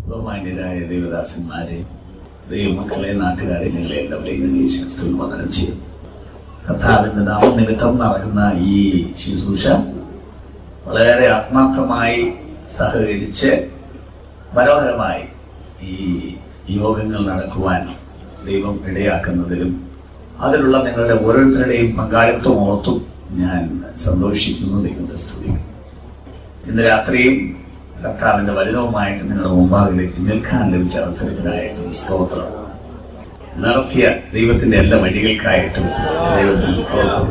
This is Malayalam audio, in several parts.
ബഹുമാന്യരായ ദേവദാസന്മാരെ ദൈവമക്കളെ നാട്ടുകാരെ നിങ്ങളെ എല്ലാവരെയും ഈ ശക്തിയിൽ വന്ദനം ചെയ്യും കർത്താവിന്റെ നാമനിമിത്തം നടക്കുന്ന ഈ ശുശ്രൂഷ വളരെ ആത്മാർത്ഥമായി സഹകരിച്ച് മനോഹരമായി ഈ യോഗങ്ങൾ നടക്കുവാൻ ദൈവം ഇടയാക്കുന്നതിലും അതിലുള്ള നിങ്ങളുടെ ഓരോരുത്തരുടെയും പങ്കാളിത്തം ഓർത്തും ഞാൻ സന്തോഷിക്കുന്നു ദൈവത്തെ സ്തുതിക്കുന്നു ഇന്ന് രാത്രിയും കർത്താവിന്റെ വചനവുമായിട്ട് നിങ്ങളുടെ മുമ്പാകിലേക്ക് നിൽക്കാൻ ലഭിച്ച അവസരത്തിനായിട്ടും സ്തോത്രം നടത്തിയ ദൈവത്തിന്റെ എല്ലാ വഴികൾക്കായിട്ടും ദൈവത്തിന് സ്തോത്രം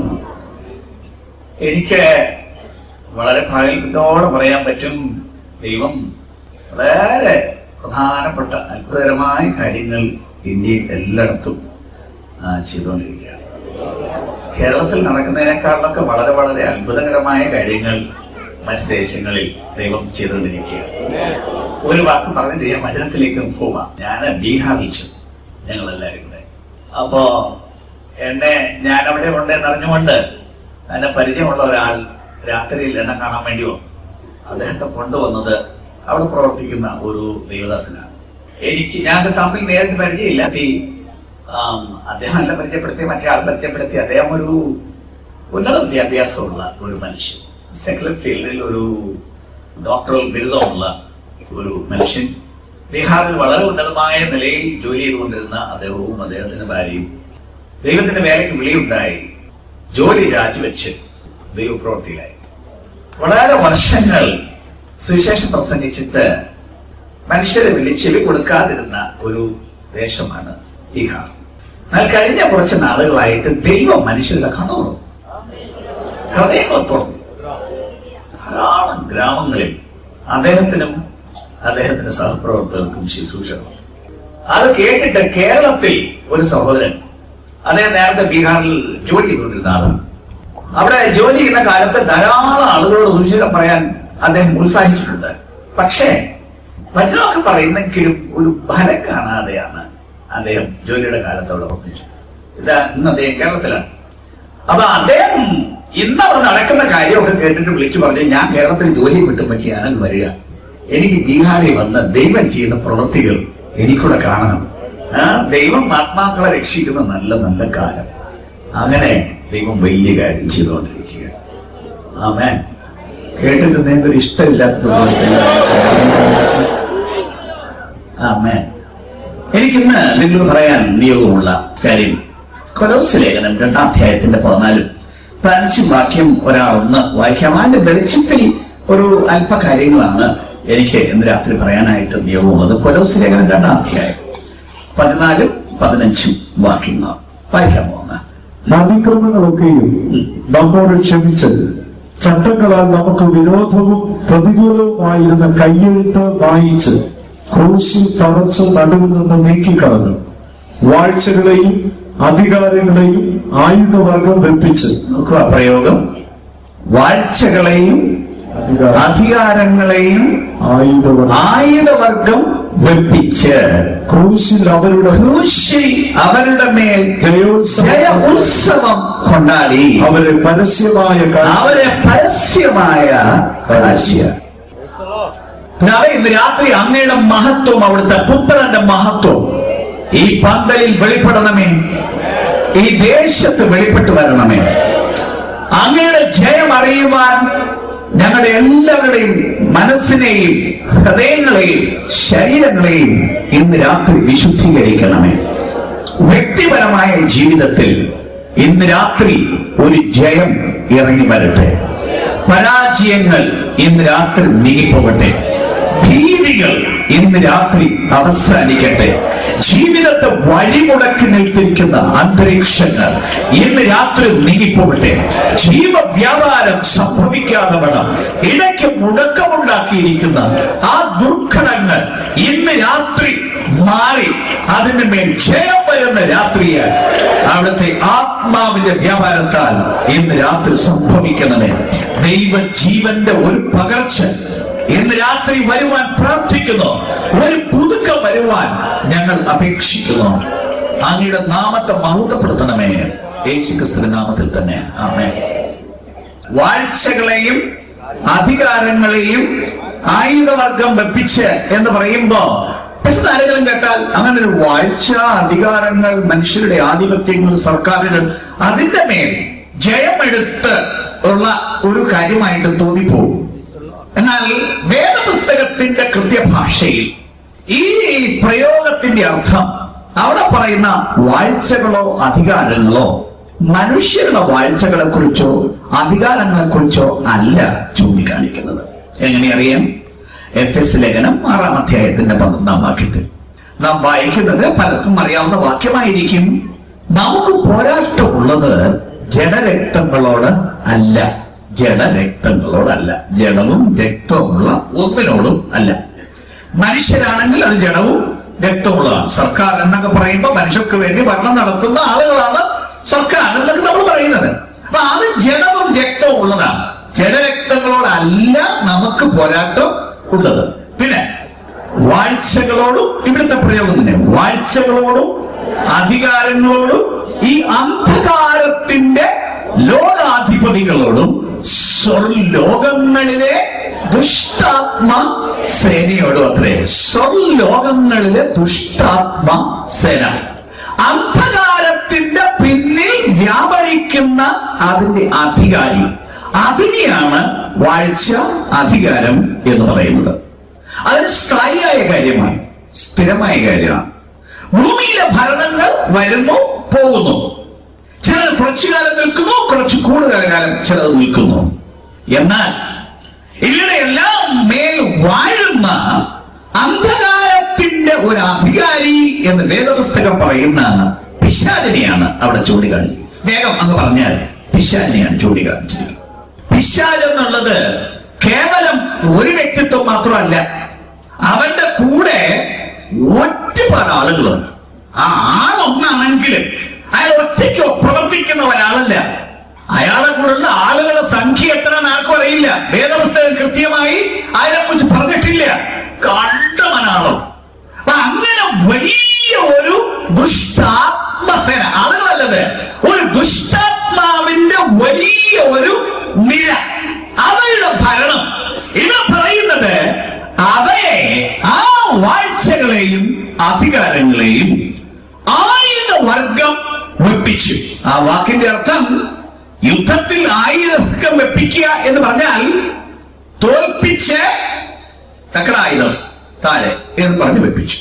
എനിക്ക് വളരെ പ്രാഗൽഭ്യത്തോടെ പറയാൻ പറ്റും ദൈവം വളരെ പ്രധാനപ്പെട്ട അത്ഭുതകരമായ കാര്യങ്ങൾ ഇന്ത്യയിൽ എല്ലായിടത്തും ആ, ചെയ്തുകൊണ്ടിരിക്കുകയാണ് കേരളത്തിൽ നടക്കുന്നതിനേക്കാളൊക്കെ വളരെ വളരെ അത്ഭുതകരമായ കാര്യങ്ങൾ മറ്റ് ദേശങ്ങളിൽ ദൈവം ചെയ്തുകൊണ്ടിരിക്കുകയാണ് ഒരു വാക്ക് പറഞ്ഞിട്ട് ഞാൻ വചനത്തിലേക്ക് പോവാം ഞാൻ ബീഹാറിൽ ചെന്നു ഞങ്ങൾ എല്ലാവരും കൂടെ അപ്പോ എന്നെ ഞാൻ അവിടെ ഉണ്ടെന്ന് അറിഞ്ഞുകൊണ്ട് എന്നെ പരിചയമുള്ള ഒരാൾ രാത്രിയിൽ എന്നെ കാണാൻ വേണ്ടി വന്നു അദ്ദേഹത്തെ കൊണ്ടുവന്നത് അവിടെ പ്രവർത്തിക്കുന്ന ഒരു ദേവദാസനാണ് എനിക്ക് ഞങ്ങൾക്ക് തമ്മിൽ നേരിട്ട് പരിചയമില്ല ഈ, ആം, അദ്ദേഹം എന്നെ പരിചയപ്പെടുത്തി മറ്റേ ആൾ പരിചയപ്പെടുത്തി അദ്ദേഹം ഒരു ഉന്നത വിദ്യാഭ്യാസമുള്ള ഒരു മനുഷ്യൻ സെക്കുലർ ഫീൽഡിൽ ഒരു ഡോക്ടറൽ ബിരുദമുള്ള ഒരു മനുഷ്യൻ ബീഹാറിൽ വളരെ ഉന്നതമായ നിലയിൽ ജോലി ചെയ്തുകൊണ്ടിരുന്ന അദ്ദേഹവും അദ്ദേഹത്തിന്റെ ഭാര്യയും ദൈവത്തിന്റെ വേലയ്ക്ക് വിളിയുണ്ടായി ജോലി രാജിവെച്ച് ദൈവപ്രവൃത്തിയിലായി വളരെ വർഷങ്ങൾ സുവിശേഷം പ്രസംഗിച്ചിട്ട് മനുഷ്യരെ വിളി ചെവി കൊടുക്കാതിരുന്ന ഒരു ദേശമാണ് ബീഹാർ എന്നാൽ കഴിഞ്ഞ കുറച്ച് നാളുകളായിട്ട് ദൈവം മനുഷ്യരുടെ കണ്ണു തുറന്നു. ഹൃദയങ്ങൾ തുറന്നു ധാരാളം ഗ്രാമങ്ങളിൽ അദ്ദേഹത്തിനും അദ്ദേഹത്തിന്റെ സഹപ്രവർത്തകർക്കും ശുശ്രൂഷ നൽകി. അത് കേട്ടിട്ട് കേരളത്തിൽ ഒരു സഹോദരൻ അദ്ദേഹം നേരത്തെ ബീഹാറിൽ ജോലി ചെയ്തുകൊണ്ടിരുന്ന ആളാണ് അവിടെ ജോലി ചെയ്യുന്ന കാലത്ത് ധാരാളം ആളുകളോട് സുശീലം പറയാൻ അദ്ദേഹം ഉത്സാഹിച്ചിട്ടുണ്ട് പക്ഷേ വചനമൊക്കെ പറയുന്നെങ്കിലും ഒരു ഫലം കാണാതെയാണ് അദ്ദേഹം ജോലിയുടെ കാലത്ത് അവിടെ പ്രവർത്തിച്ചത് ഇതാ ഇന്ന് അദ്ദേഹം കേരളത്തിലാണ് അപ്പൊ അദ്ദേഹം ഇന്ന് അവിടെ നടക്കുന്ന കാര്യമൊക്കെ കേട്ടിട്ട് വിളിച്ചു പറഞ്ഞു ഞാൻ കേരളത്തിൽ ജോലി വിട്ടുമ്പോ ചെയ്യാനും വരിക എനിക്ക് ബീഹാറിൽ വന്ന് ദൈവം ചെയ്യുന്ന പ്രവൃത്തികൾ എനിക്കൂടെ കാണണം ആ ദൈവം ആത്മാക്കളെ രക്ഷിക്കുന്ന നല്ല നല്ല കാലം അങ്ങനെ ദൈവം വലിയ കാര്യം ചെയ്തുകൊണ്ടിരിക്കുക ആമേൻ കേട്ടിട്ട് നിങ്ങൾക്ക് ഒരു ഇഷ്ടമില്ലാത്തത് ആമേൻ എനിക്കിന്ന് നിങ്ങളോട് പറയാൻ നിയോഗമുള്ള കാര്യം കൊലോസ് ലേഖനം രണ്ടാം അധ്യായത്തിന്റെ പതിനാലും പതിനഞ്ചും വാക്യം ഒരാളൊന്ന് വായിക്കാം അതിന്റെ വെളിച്ചത്തിൽ ഒരു അല്പ കാര്യങ്ങളാണ് എനിക്ക് ഇന്ന് രാത്രി പറയാനായിട്ട് നിയോഗമുള്ളത് കൊലോസ് ലേഖനം രണ്ടാം അധ്യായം പതിനാലും പതിനഞ്ചും വാക്യങ്ങൾ വായിക്കാൻ പോകുന്ന അതിക്രമങ്ങളൊക്കെയും നമ്മോട് ക്ഷമിച്ച് ചട്ടങ്ങളാൽ നമുക്ക് വിരോധവും പ്രതികൂലവുമായിരുന്ന കയ്യെഴുത്ത് വായിച്ച് ക്രൂശിൽ തറച്ച് നടുവിൽ നിന്ന് നീക്കിക്കളഞ്ഞു വാഴ്ചകളെയും അധികാരങ്ങളെയും ആയുധവർഗം വെപ്പിച്ച് നോക്കുക പ്രയോഗം വാഴ്ചകളെയും അധികാരങ്ങളെയും ആയുധവർഗം ആയുധവർഗം വെപ്പിച്ച് ക്രൂശിൽ അവരുടെ ക്രൂശിൽ അവരുടെ മേൽ ജയ ജയോത്സവം ഉത്സവം കൊണ്ടാടി അവരെ പരസ്യമായ കാഴ്ച അവരെ പരസ്യമായ കാഴ്ച പിതാവേ, ഇന്ന് രാത്രി അങ്ങയുടെ മഹത്വം അവിടുത്തെ പുത്രന്റെ മഹത്വം ഈ പന്തലിൽ വെളിപ്പെടണമേ ഈ ദേശത്ത് വെളിപ്പെട്ടു വരണമേ അങ്ങയുടെ ജയം അറിയുവാൻ ഞങ്ങളുടെ എല്ലാവരുടെയും മനസ്സിനെയും ഹൃദയങ്ങളെയും ശരീരങ്ങളെയും ഇന്ന് രാത്രി വിശുദ്ധീകരിക്കണമേ വ്യക്തിപരമായ ജീവിതത്തിൽ ഇന്ന് രാത്രി ഒരു ജയം ഇറങ്ങി വരട്ടെ പരാജയങ്ങൾ ഇന്ന് രാത്രി നീങ്ങിപ്പോകട്ടെ ഭീതികൾ ഇന്ന് രാത്രി അവസാനിക്കട്ടെ ജീവിതത്തെ വഴിമുടക്കി നിൽത്തിരിക്കുന്ന അന്തരീക്ഷങ്ങൾ ഇന്ന് രാത്രി നീങ്ങിപ്പോകട്ടെ ജീവവ്യാപാരം സംഭവിക്കാതെ വേണം ഇടയ്ക്ക് മുടക്കമുണ്ടാക്കിയിരിക്കുന്ന ആ ദുർഘടങ്ങൾ ഇന്ന് രാത്രി മാറി അതിന് മേൽ ജയം വരുന്ന രാത്രിയാൽ അവിടുത്തെ ആത്മാവിന്റെ വ്യാപാരത്താൽ ഇന്ന് രാത്രി സംഭവിക്കണമേ ദൈവ ജീവന്റെ ഒരു പകർച്ച ഇന്ന് രാത്രി വരുവാൻ പ്രാർത്ഥിക്കുന്നു ഒരു പുതുക്കം വരുവാൻ ഞങ്ങൾ അപേക്ഷിക്കുന്നു അങ്ങയുടെ നാമത്തെ മഹത്വപ്പെടുത്തണമേ യേശുക്രിസ്തുവിന്റെ നാമത്തിൽ തന്നെ ആമേ വാഴ്ചകളെയും അധികാരങ്ങളെയും ആയുധവർഗം വെപ്പിച്ച് എന്ന് പറയുമ്പോ പെട്ടെന്ന് ആരെങ്കിലും കേട്ടാൽ അങ്ങനെ ഒരു വാഴ്ച അധികാരങ്ങൾ മനുഷ്യരുടെ ആധിപത്യങ്ങൾ സർക്കാരുകൾ അതിന്റെ മേൽ ജയമെടുത്ത് ഉള്ള ഒരു കാര്യമായിട്ട് തോന്നിപ്പോകും എന്നാൽ വേദപുസ്തകത്തിന്റെ കൃത്യഭാഷയിൽ ഈ പ്രയോഗത്തിന്റെ അർത്ഥം അവിടെ പറയുന്ന വാഴ്ചകളോ അധികാരങ്ങളോ മനുഷ്യരുടെ വാഴ്ചകളെ കുറിച്ചോ അധികാരങ്ങളെ കുറിച്ചോ അല്ല ചൂണ്ടിക്കാണിക്കുന്നത് എങ്ങനെ അറിയാം എഫ് എസ് ലേഖനം ആറാം അധ്യായത്തിന്റെ പന്ത്രണ്ടാം വാക്യത്തിൽ നാം വായിക്കുന്നത് പലർക്കും അറിയാവുന്ന വാക്യമായിരിക്കും നമുക്ക് പോരാട്ടമുള്ളത് ജഡരക്തങ്ങളോട് അല്ല ജഡരക്തങ്ങളോടല്ല ജഡവും രക്തവുമുള്ള ഒന്നിനോടും അല്ല മനുഷ്യരാണെങ്കിൽ അത് ജഡവും രക്തമുള്ളതാണ് സർക്കാർ എന്നൊക്കെ പറയുമ്പോൾ മനുഷ്യർക്ക് വേണ്ടി ഭരണം നടത്തുന്ന ആളുകളാണ് സർക്കാർ എന്നൊക്കെ നമ്മൾ പറയുന്നത് അപ്പൊ അത് ജഡവും രക്തവും ഉള്ളതാണ് ജഡരക്തങ്ങളോടല്ല നമുക്ക് പോരാട്ടം ഉള്ളത് പിന്നെ വാഴ്ചകളോടും ഇവിടുത്തെ പ്രയോഗം തന്നെ വാഴ്ചകളോടും അധികാരങ്ങളോടും ഈ അന്ധകാരത്തിന്റെ ലോകാധിപതികളോടും സ്വർലോകങ്ങളിലെ ദുഷ്ടാത്മ സേനയോടും അത്രേ സ്വർലോകങ്ങളിലെ ദുഷ്ടാത്മ സേന അന്ധകാരത്തിന്റെ പിന്നിൽ വ്യാപരിക്കുന്ന അതിന്റെ അധികാരി അതിനെയാണ് വാഴ്ച അധികാരം എന്ന് പറയുന്നത് അതൊരു സ്ഥായിയായ കാര്യമാണ് സ്ഥിരമായ കാര്യമാണ് ഭൂമിയിലെ ഭരണങ്ങൾ വരുന്നു പോകുന്നു ചിലർ കുറച്ചു കാലം നിൽക്കുന്നു കുറച്ച് കൂടുതൽ കാലം ചിലർ നിൽക്കുന്നു എന്നാൽ ഇവിടെ എല്ലാം മേൽ വാഴുന്ന അന്ധകാരത്തിന്റെ ഒരു അധികാരി എന്ന് വേദപുസ്തകം പറയുന്ന പിശാചിനെയാണ് അവിടെ ചൂണ്ടിക്കാണിച്ചത് വേഗം അങ്ങ് പറഞ്ഞാൽ പിശാചിനെയാണ് ചൂണ്ടിക്കാണിച്ചിരിക്കുന്നത് പിശാജ് എന്നുള്ളത് കേവലം ഒരു വ്യക്തിത്വം മാത്രമല്ല അവന്റെ കൂടെ ഒറ്റപ്പാട് ആളുകളുണ്ട് ആ ആളൊന്നാണെങ്കിലും അയാൾ ഒറ്റയ്ക്ക് പ്രവർത്തിക്കുന്ന ഒരാളല്ല അയാളെ കൂടെയുള്ള ആളുകളുടെ സംഖ്യ എത്ര ആർക്കും അറിയില്ല വേദപുസ്തകം കൃത്യമായി അതിനെ കുറിച്ച് പറഞ്ഞിട്ടില്ല കണ്ടവനാണോ അപ്പൊ അങ്ങനെ വലിയ ഒരു ദുഷ്ടാത്മസേന ആളുകളല്ലത് ഒരു ദുഷ്ടാത്മാവിന്റെ വലിയ ഒരു നിര അവയുടെ ഭരണം ഇത് പറയുന്നത് അവയെ ആ വാഴ്ചകളെയും അധികാരങ്ങളെയും ആയുധ വർഗം വെപ്പിച്ചു ആ വാക്കിന്റെ അർത്ഥം യുദ്ധത്തിൽ ആയുധവർഗം വെപ്പിക്കുക എന്ന് പറഞ്ഞാൽ തോൽപ്പിച്ച് ചക്രായുധം താഴെ എന്ന് പറഞ്ഞ് വെപ്പിച്ചു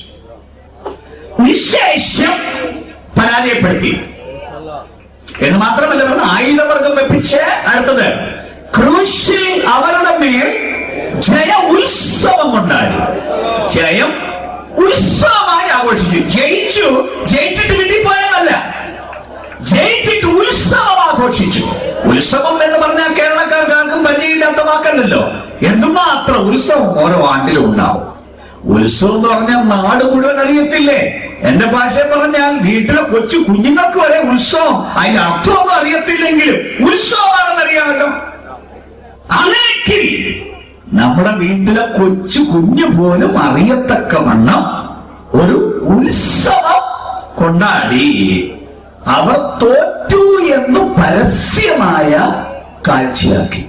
നിശേഷം പരാജയപ്പെടുത്തി എന്ന് മാത്രമല്ല പറഞ്ഞ ആയുധവർഗം വെപ്പിച്ച് അടുത്തത് ക്രൂശിൽ അവരുടെ മേൽ ജയ ഉത്സവം കൊണ്ടാടി ജയം ഉത്സവമായി ആഘോഷിച്ചു ജയിച്ചു ജയിച്ചിട്ട് വീട്ടിൽ പോയതല്ല ജയിച്ചിട്ട് ഉത്സവം ആഘോഷിച്ചു ഉത്സവം എന്ന് പറഞ്ഞാൽ കേരളക്കാർക്ക് ആർക്കും പരിചയമില്ലാത്ത വാക്കല്ലല്ലോ എന്തുമാത്രം ഉത്സവം ഓരോ ആണ്ടിലും ഉണ്ടാവും ഉത്സവം എന്ന് പറഞ്ഞാൽ നാട് മുഴുവൻ അറിയത്തില്ലേ എന്റെ ഭാഷ പറഞ്ഞാൽ വീട്ടിലെ കൊച്ചു കുഞ്ഞുങ്ങൾക്ക് വരെ ഉത്സവം അതിന്റെ അർത്ഥമൊന്നും അറിയത്തില്ലെങ്കിലും ഉത്സവമാണെന്ന് അറിയാമല്ലോ അങ്ങനെയൊക്കെ നമ്മുടെ വീട്ടിലെ കൊച്ചു കുഞ്ഞു പോലും അറിയത്തക്കവണ്ണം ഒരു ഉത്സവം കൊണ്ടാടി അവർ തോറ്റു എന്ന് പരസ്യമായ കാഴ്ചയാക്കി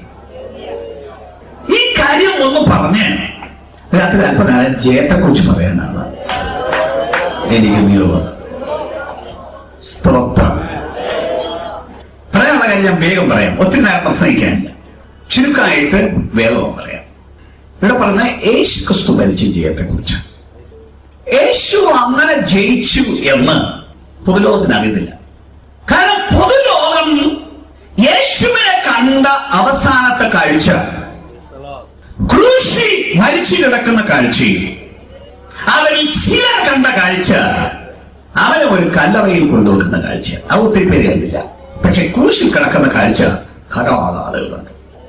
ഈ കാര്യം ഒന്ന് പറഞ്ഞ് രാത്രി അല്പനേരം ജയത്തെ കുറിച്ച് പറയാനാണ് എനിക്ക് നിയോഗം സ്തോത്രം പറയാനുള്ള കാര്യം ഞാൻ വേഗം പറയാം ഒത്തിരി നേരം പ്രസംഗിക്കാനില്ല ചുരുക്കമായിട്ട് വേഗം പറയാം ഇവിടെ പറഞ്ഞ യേശു ക്രിസ്തു മരിച്ച ജയത്തെ കുറിച്ച് യേശു അങ്ങനെ ജയിച്ചു എന്ന് പൊതുലോകത്തിന് അറിയത്തില്ല കാരണം പൊതുലോകം യേശുവിനെ കണ്ട അവസാനത്തെ കാഴ്ച ക്രൂശി മരിച്ചു കിടക്കുന്ന കാഴ്ചയും അവരിൽ ചിലർ കണ്ട കാഴ്ച അവനെ ഒരു കല്ലറയിൽ കൊണ്ടുവെക്കുന്ന കാഴ്ച അത് ഒത്തിരി പേര് കണ്ടില്ല പക്ഷെ ക്രൂശിൽ കിടക്കുന്ന കാഴ്ച ധാരാളം ആളുകളുണ്ട്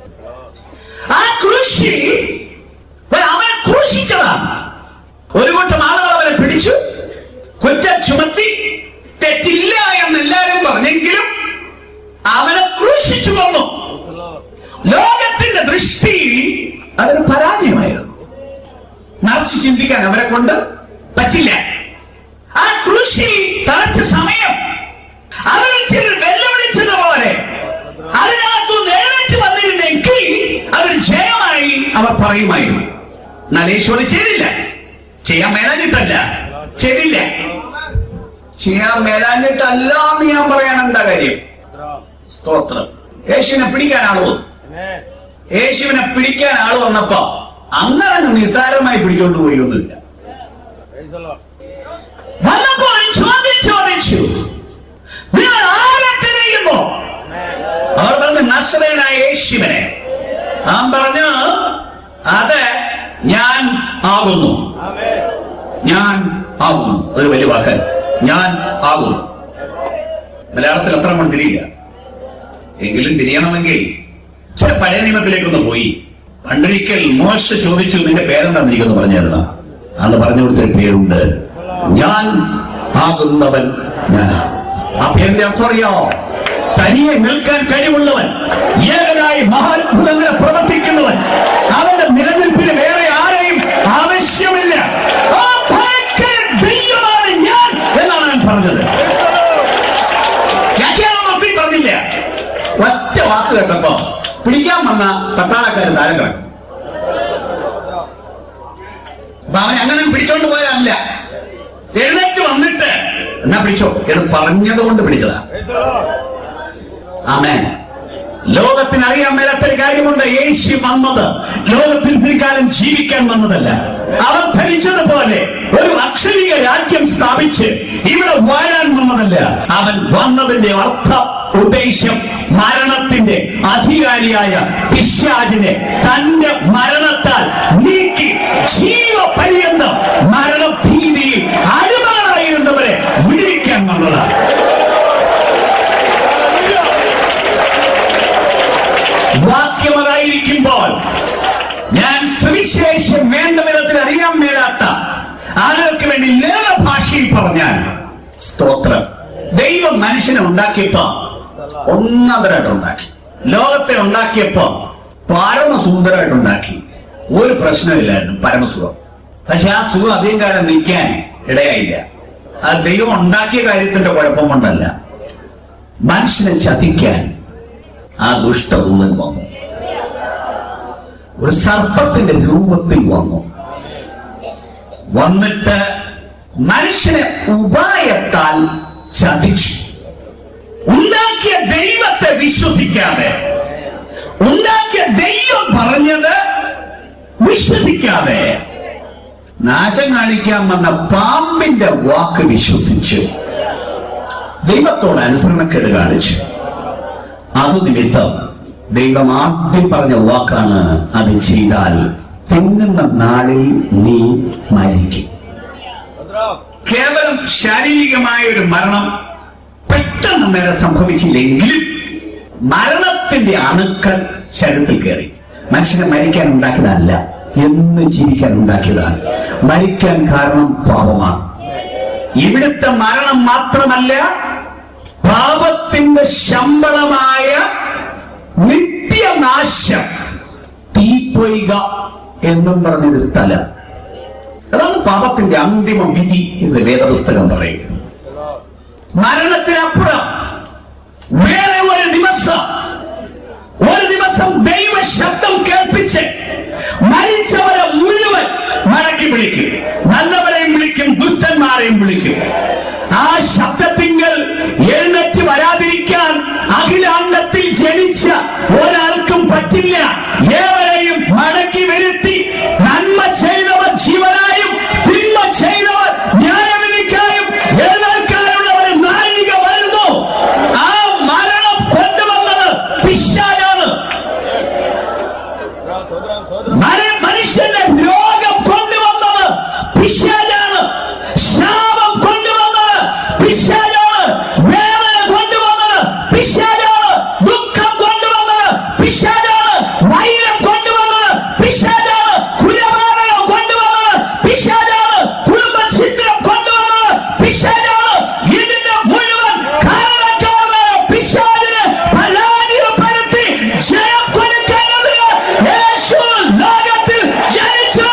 ആ ക്രൂശിൽ അവനെ ക്രൂശിച്ചതാണ് ഒരു കൂട്ടം ആളുകൾ അവനെ പിടിച്ചു കുറ്റം ചുമത്തി തെറ്റില്ല എന്ന് എല്ലാവരും പറഞ്ഞെങ്കിലും അവനെ ക്രൂശിച്ചു വന്നു ലോകത്തിന്റെ ദൃഷ്ടിയിൽ അതൊരു പരാജയമായിരുന്നു നിറച്ച് ചിന്തിക്കാൻ അവരെ കൊണ്ട് പറ്റില്ല ആ കൃഷി തളച്ച സമയം അവരിൽ ചിലർ വെല്ലുവിളിച്ചതുപോലെ അതിനകത്തു നേരിട്ട് വന്നിരുന്നെങ്കിൽ അതൊരു ജയമായി അവർ പറയുമായിരുന്നു എന്നാൽ യേശു അത് ചെയ്തില്ല ചെയ്യാൻ മേലാഞ്ഞിട്ടല്ല ചെയ്തില്ല ചെയ്യാൻ മേലാഞ്ഞിട്ടല്ല എന്ന് ഞാൻ പറയാൻ എന്താ കാര്യം സ്തോത്രം യേശുവിനെ പിടിക്കാൻ ആള് വന്നു യേശുവിനെ പിടിക്കാൻ ആള് വന്നപ്പോ അങ്ങനെ അങ്ങ് നിസ്സാരമായി പിടിച്ചോണ്ട് പോയി ഒന്നുമില്ല വന്നപ്പോൾ അവൻ ചോദിച്ചു ചോദിച്ചു നിങ്ങൾ ആരെ തിരയുന്നു അവർ പറഞ്ഞു നസ്രനായ യേശുവിനെ അവൻ പറഞ്ഞു അത് ഞാൻ ആകുന്നു ഞാൻ ആകുന്നു ഒരു വലിയ വാക്ക് ഞാൻ ആകുന്നു മലയാളത്തിൽ അത്ര നമ്മൾ തിരിയില്ല എങ്കിലും തിരിയണമെങ്കിൽ ചില പഴയ നിയമത്തിലേക്കൊന്ന് പോയി പണ്ടൊരിക്കൽ മോശ ചോദിച്ചു നിന്റെ പേരെന്താന്ന് എനിക്കൊന്ന് പറഞ്ഞു തരണം അന്ന് പറഞ്ഞു കൊടുത്തൊരു പേരുണ്ട് ഞാൻ ആകുന്നവൻ ഞാനാ ആ പേരിന്റെ അർത്ഥം അറിയാമോ തനിയെ നിൽക്കാൻ കഴിവുള്ളവൻ ഏകനായി മഹാത്ഭുതങ്ങളെ പ്രവർത്തിക്കുന്നവൻ അവന്റെ നിലനിൽപ്പിന് വേറെ ആരെയും ആവശ്യമില്ല ആ ഭയങ്കര ദൈവമാണ് ഞാൻ എന്നാണ് അവൻ പറഞ്ഞത് വ്യാഖ്യാനം ഒത്തിരി പറഞ്ഞില്ല ഒറ്റ വാക്ക് കേട്ടപ്പോ പിടിക്കാൻ വന്ന പട്ടാളക്കാർ താരം കിടക്കും അപ്പൊ അവൻ അങ്ങനെ പിടിച്ചോണ്ട് പോയതല്ല എഴുന്നേറ്റ് വന്നിട്ട് എന്നാ പിടിച്ചോ എന്ന് പറഞ്ഞത് കൊണ്ട് പിടിച്ചതാ ആമേൻ ലോകത്തിന് അറിയാൻ മേലാത്തൊരു കാര്യമുണ്ട് യേശു വന്നത് ലോകത്തിൽ പിൽക്കാലം ജീവിക്കാൻ വന്നതല്ല അവൻ ധരിച്ചതുപോലെ ഒരു അക്ഷരീയ രാജ്യം സ്ഥാപിച്ച് ഇവിടെ വാഴാൻ വന്നതല്ല അവൻ വന്നതിന്റെ അർത്ഥ ഉദ്ദേശം മരണത്തിന്റെ അധികാരിയായ പിശാചിനെ തന്റെ മരണത്താൽ നീക്കി ജീവപര്യന്തം മരണഭീതിയിൽ അടിമകളായിരുന്നവരെ വിടുവിക്കാൻ വന്നതാണ് വാക്യം അതായിരിക്കുമ്പോൾ ഞാൻ സുവിശേഷം വേണ്ട വിധത്തിൽ അറിയാൻ മേലാത്ത ആളുകൾക്ക് വേണ്ടി ലളിത ഭാഷയിൽ പറഞ്ഞാൽ സ്തോത്രം ദൈവം മനുഷ്യനെ ഉണ്ടാക്കിയപ്പോ ഒന്നാന്തരായിട്ട് ഉണ്ടാക്കി ലോകത്തെ ഉണ്ടാക്കിയപ്പോ പരമസുന്ദരമായിട്ട് ഉണ്ടാക്കി ഒരു പ്രശ്നമില്ലായിരുന്നു പരമസുഖം പക്ഷെ ആ സുഖം അധികം കാലം നിൽക്കാൻ ഇടയായില്ല ആ ദൈവം ഉണ്ടാക്കിയ കാര്യത്തിന്റെ കുഴപ്പം കൊണ്ടല്ല മനുഷ്യനെ ചതിക്കാൻ ആ ദുഷ്ടദൂതൻ വന്നു ഒരു സർപ്പത്തിന്റെ രൂപത്തിൽ വന്നു വന്നിട്ട് മനുഷ്യനെ ഉപായത്താൽ ചതിച്ചു ഉണ്ടാക്കിയ ദൈവത്തെ വിശ്വസിക്കാതെ ഉണ്ടാക്കിയ ദൈവം പറഞ്ഞത് വിശ്വസിക്കാതെ നാശം കാണിക്കാൻ വന്ന പാമ്പിന്റെ വാക്ക് വിശ്വസിച്ചു ദൈവത്തോട് അനുസരണക്കേട് കാണിച്ചു അത് നിമിത്തം ദൈവം ആദ്യം പറഞ്ഞ വാക്കാണ് അത് ചെയ്താൽ തിന്നുന്ന നാളിൽ നീ മരിക്കും കേവലം ശാരീരികമായ ഒരു മരണം പെട്ടെന്ന് നേരെ സംഭവിച്ചില്ലെങ്കിലും മരണത്തിന്റെ അണുക്കൾ ശരീരത്തിൽ കയറി മനുഷ്യനെ മരിക്കാൻ ഉണ്ടാക്കിയതല്ല എന്ന് ജീവിക്കാൻ ഉണ്ടാക്കിയതാണ് മരിക്കാൻ കാരണം പാപമാണ് ഇവിടുത്തെ മരണം മാത്രമല്ല പാപത്തിന്റെ ശമ്പളമായ നിത്യനാശം തീപ്പൊയ്ക എന്നും പറഞ്ഞൊരു സ്ഥലം അതാണ് പാപത്തിന്റെ അന്തിമ വിധി എന്ന് വേദപുസ്തകം പറയുന്നു മരണത്തിനപ്പുറം വേറെ ഒരു ദിവസം ഒരു ദിവസം ദൈവ ശബ്ദം കേൾപ്പിച്ച് മരിച്ചവരെ മുഴുവൻ മടക്കി വിളിക്കും നല്ലവരെയും വിളിക്കും ദുഷ്ടന്മാരെയും വിളിക്കും ആ ശബ്ദത്തിങ്കൽ എഴുന്നേറ്റ് വരാതിരിക്കാൻ അഖിലാണ്ടത്തിൽ ജനിച്ച ഒരാൾക്കും പറ്റില്ല ഏവരെയും മടക്കി വരുത്തി നന്മ ചെയ്തവർ ജീവനായും തിന്മ ചെയ്തവർ ന്യായവിധിക്കായും എഴുന്നേൽക്കാനുള്ള ഒരു നായിക വരുന്നു ആ മരണം കൊണ്ടുവന്നത് പിശാചാണ് മര- മനുഷ്യന്റെ രോഗം കൊണ്ടുവന്നത് പിശാചാണ് ശാപം കൊണ്ടുവന്നത് പിശാചാണ് വേദന കൊണ്ടുവന്നത് പിശാചാണ് ദുഃഖം കൊണ്ടുവന്നത് പിശാചാണ് വൈരം കൊണ്ടുവന്നത് പിശാചാണ് കുലപാതകം കൊണ്ടുവന്നത് പിശാചാണ് കുടുംബഛിദ്രം കൊണ്ടുവന്നത് പിശാചാണ് ഇതിന്റെ മുഴുവൻ കാരണക്കാരനായ പിശാചിനെ പരാജയപ്പെടുത്തി ജയം കൊടുക്കേണ്ടതിന് യേശു ലോകത്തിൽ ജനിച്ചു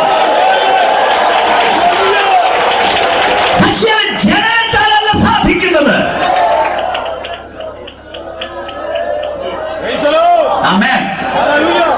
പക്ഷേ അത് ജനനത്താലല്ല സാധിക്കുന്നത് ആമേൻ